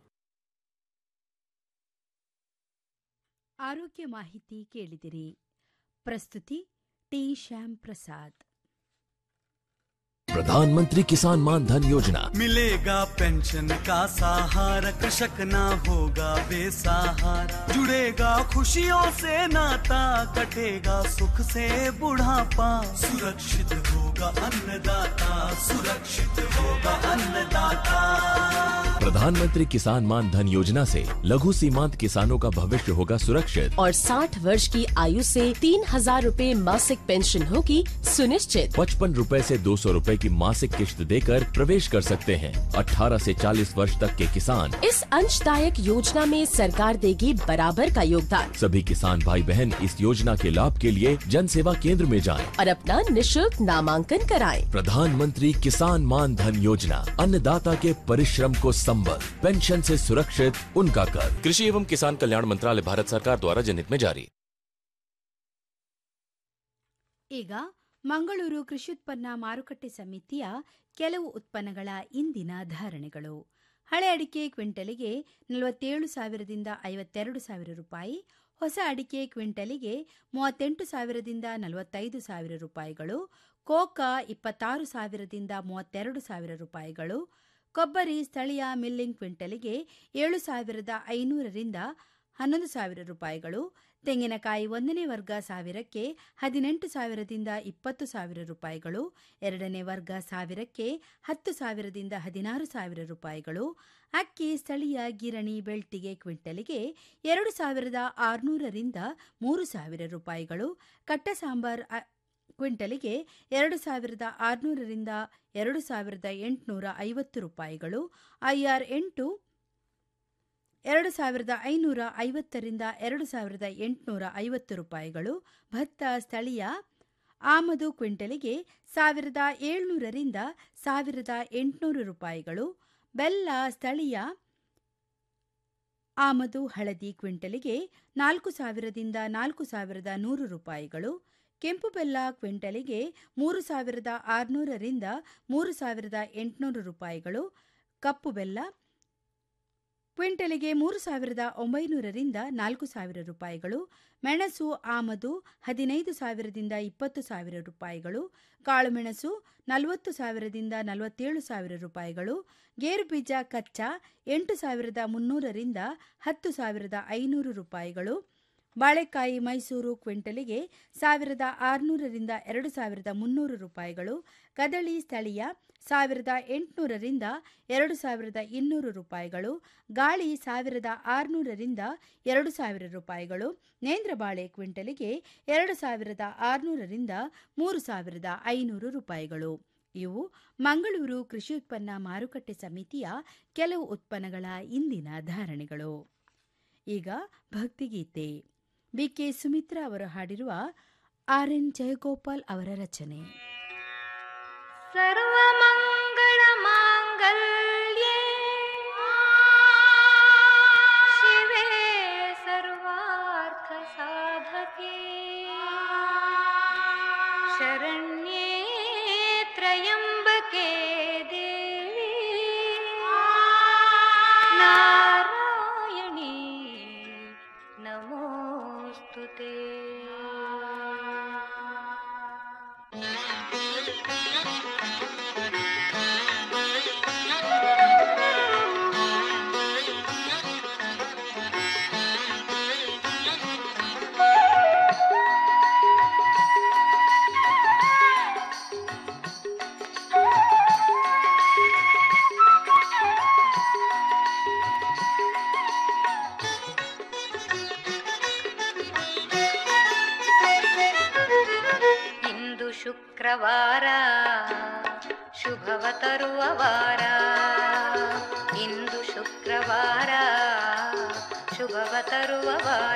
ಆರೋಗ್ಯ ಮಾಹಿತಿ ಕೇಳಿದಿರಿ ಪ್ರಸ್ತುತಿ ಟಿ ಶ್ಯಾಮ್ ಪ್ರಸಾದ್ प्रधानमंत्री किसान मान धन योजना मिलेगा पेंशन का सहारा कृषक ना होगा बेसहारा जुड़ेगा खुशियों से नाता कटेगा सुख से बुढ़ापा सुरक्षित होगा अन्नदाता सुरक्षित होगा अन्नदाता प्रधानमंत्री किसान मान धन योजना से लघु सीमांत किसानों का भविष्य होगा सुरक्षित और 60 वर्ष की आयु से तीन हजार रूपए मासिक पेंशन होगी सुनिश्चित पचपन रूपए से दो सौ रूपए की मासिक किश्त देकर प्रवेश कर सकते हैं 18 से 40 वर्ष तक के किसान इस अंशदायक योजना में सरकार देगी बराबर का योगदान सभी किसान भाई बहन इस योजना के लाभ के लिए जन सेवा केंद्र में जाएं। और अपना निशुल्क नामांकन कराएं। प्रधानमंत्री किसान मान धन योजना अन्नदाता के परिश्रम को संबल पेंशन से सुरक्षित उनका कर कृषि एवं किसान कल्याण मंत्रालय भारत सरकार द्वारा जनहित में जारी ಈಗ ಮಂಗಳೂರು ಕೃಷಿ ಉತ್ಪನ್ನ ಮಾರುಕಟ್ಟೆ ಸಮಿತಿಯ ಕೆಲವು ಉತ್ಪನ್ನಗಳ ಇಂದಿನ ಧಾರಣೆಗಳು ಹಳೆ ಅಡಿಕೆ ಕ್ವಿಂಟಲಿಗೆ ನಲವತ್ತೇಳು ಸಾವಿರದಿಂದ ಐವತ್ತೆರಡು ಸಾವಿರ ರೂಪಾಯಿ ಹೊಸ ಅಡಿಕೆ ಕ್ವಿಂಟಲಿಗೆ ಮೂವತ್ತೆಂಟು ಸಾವಿರದಿಂದ ನಲವತ್ತೈದು ಸಾವಿರ ರೂಪಾಯಿಗಳು ಕೋಕಾ ಇಪ್ಪತ್ತಾರು ಸಾವಿರದಿಂದ ಮೂವತ್ತೆರಡು ಸಾವಿರ ರೂಪಾಯಿಗಳು ಕೊಬ್ಬರಿ ಸ್ಥಳೀಯ ಮಿಲ್ಲಿಂಗ್ ಕ್ವಿಂಟಲಿಗೆ ಏಳು ಸಾವಿರದ ಐನೂರರಿಂದ ಹನ್ನೊಂದು ಸಾವಿರ ರೂಪಾಯಿಗಳು ತೆಂಗಿನಕಾಯಿ ಒಂದನೇ ವರ್ಗ ಸಾವಿರಕ್ಕೆ ಹದಿನೆಂಟು ಸಾವಿರದಿಂದ ಇಪ್ಪತ್ತು ಸಾವಿರ ರೂಪಾಯಿಗಳು ಎರಡನೇ ವರ್ಗ ಸಾವಿರಕ್ಕೆ ಹತ್ತು ಸಾವಿರದಿಂದ ಹದಿನಾರು ಸಾವಿರ ರೂಪಾಯಿಗಳು ಅಕ್ಕಿ ಸ್ಥಳೀಯ ಗಿರಣಿ ಬೆಳ್ತಿಗೆ ಕ್ವಿಂಟಲಿಗೆ ಎರಡು ಸಾವಿರದ ಆರುನೂರರಿಂದ ಮೂರು ಸಾವಿರ ರೂಪಾಯಿಗಳು ಕಟ್ಟ ಸಾಂಬಾರ್ ಅ- ಕ್ವಿಂಟಲಿಗೆ ಎರಡು ಸಾವಿರದ ಆರುನೂರರಿಂದ ಎರಡು ಸಾವಿರದ ಎಂಟುನೂರ ಐವತ್ತು ರೂಪಾಯಿಗಳು ಐಆರ್ ಎಂಟು ಎರಡು ಸಾವಿರದ ಐನೂರ ಐವತ್ತರಿಂದ ಎರಡು ಸಾವಿರದ ಎಂಟುನೂರ ಐವತ್ತು ರೂಪಾಯಿಗಳು ಭತ್ತ ಸ್ಥಳೀಯ ಆಮದು ಕ್ವಿಂಟಲಿಗೆ ಸಾವಿರದ ಏಳ್ನೂರರಿಂದ ಸಾವಿರದ ಎಂಟುನೂರು ರೂಪಾಯಿಗಳು ಬೆಲ್ಲ ಸ್ಥಳೀಯ ಆಮದು ಹಳದಿ ಕ್ವಿಂಟಲಿಗೆ ನಾಲ್ಕು ಸಾವಿರದಿಂದ ನಾಲ್ಕು ಸಾವಿರದ ನೂರು ರೂಪಾಯಿಗಳು ಕೆಂಪು ಬೆಲ್ಲ ಕ್ವಿಂಟಲಿಗೆ ಮೂರು ಸಾವಿರದ ಆರುನೂರರಿಂದ ಮೂರು ಸಾವಿರದ ಎಂಟುನೂರು ರೂಪಾಯಿಗಳು ಕಪ್ಪು ಬೆಲ್ಲ ಕ್ವಿಂಟಲಿಗೆ ಮೂರು ಸಾವಿರದ ಒಂಬೈನೂರರಿಂದ ನಾಲ್ಕು ಸಾವಿರ ರೂಪಾಯಿಗಳು ಮೆಣಸು ಆಮದು ಹದಿನೈದು ಸಾವಿರದಿಂದ ಇಪ್ಪತ್ತು ಸಾವಿರ ರೂಪಾಯಿಗಳು ಕಾಳುಮೆಣಸು ನಲವತ್ತು ಸಾವಿರದಿಂದ ನಲವತ್ತೇಳು ಸಾವಿರ ರೂಪಾಯಿಗಳು ಗೇರುಬೀಜ ಕಚ್ಚಾ ಎಂಟು ಸಾವಿರದ ಮುನ್ನೂರರಿಂದ ಹತ್ತು ಸಾವಿರದ ಐನೂರು ರೂಪಾಯಿಗಳು ಬಾಳೆಕಾಯಿ ಮೈಸೂರು ಕ್ವಿಂಟಲಿಗೆ ಸಾವಿರದ ಆರುನೂರರಿಂದ ಎರಡು ಸಾವಿರದ ಮುನ್ನೂರು ರೂಪಾಯಿಗಳು ಕದಳಿ ಸ್ಥಳೀಯ ಸಾವಿರದ ಎಂಟುನೂರರಿಂದ ಎರಡು ಸಾವಿರದ ಇನ್ನೂರು ರೂಪಾಯಿಗಳು ಗಾಳಿ ಸಾವಿರದ ಆರುನೂರರಿಂದ ಎರಡು ಸಾವಿರ ರೂಪಾಯಿಗಳು ನೇಂದ್ರ ಬಾಳೆ ಕ್ವಿಂಟಲಿಗೆ ಎರಡು ಸಾವಿರದ ಆರುನೂರರಿಂದ ಮೂರು ಸಾವಿರದ ಐನೂರು ರೂಪಾಯಿಗಳು ಇವು ಮಂಗಳೂರು ಕೃಷಿ ಉತ್ಪನ್ನ ಮಾರುಕಟ್ಟೆ ಸಮಿತಿಯ ಕೆಲವು ಉತ್ಪನ್ನಗಳ ಇಂದಿನ ಧಾರಣೆಗಳು ಈಗ ಭಕ್ತಿಗೀತೆ ಬಿಕೆ ಸುಮಿತ್ರಾ ಅವರು ಹಾಡಿರುವ ಆರ್ ಎನ್ ಜಯಗೋಪಾಲ್ ಅವರ ರಚನೆ सर्वमङ्गलमाङ्गल्ये शिवे सर्वार्थसाधके शरण्ये त्र्यम्बके देवी नारायणी नमोऽस्तु ते ಇಂದು ಶುಕ್ರವಾರ ಶುಭವ ತರುವ ವಾರ ಇಂದು ಶುಕ್ರವಾರ ಶುಭವ ತರುವ ವಾರ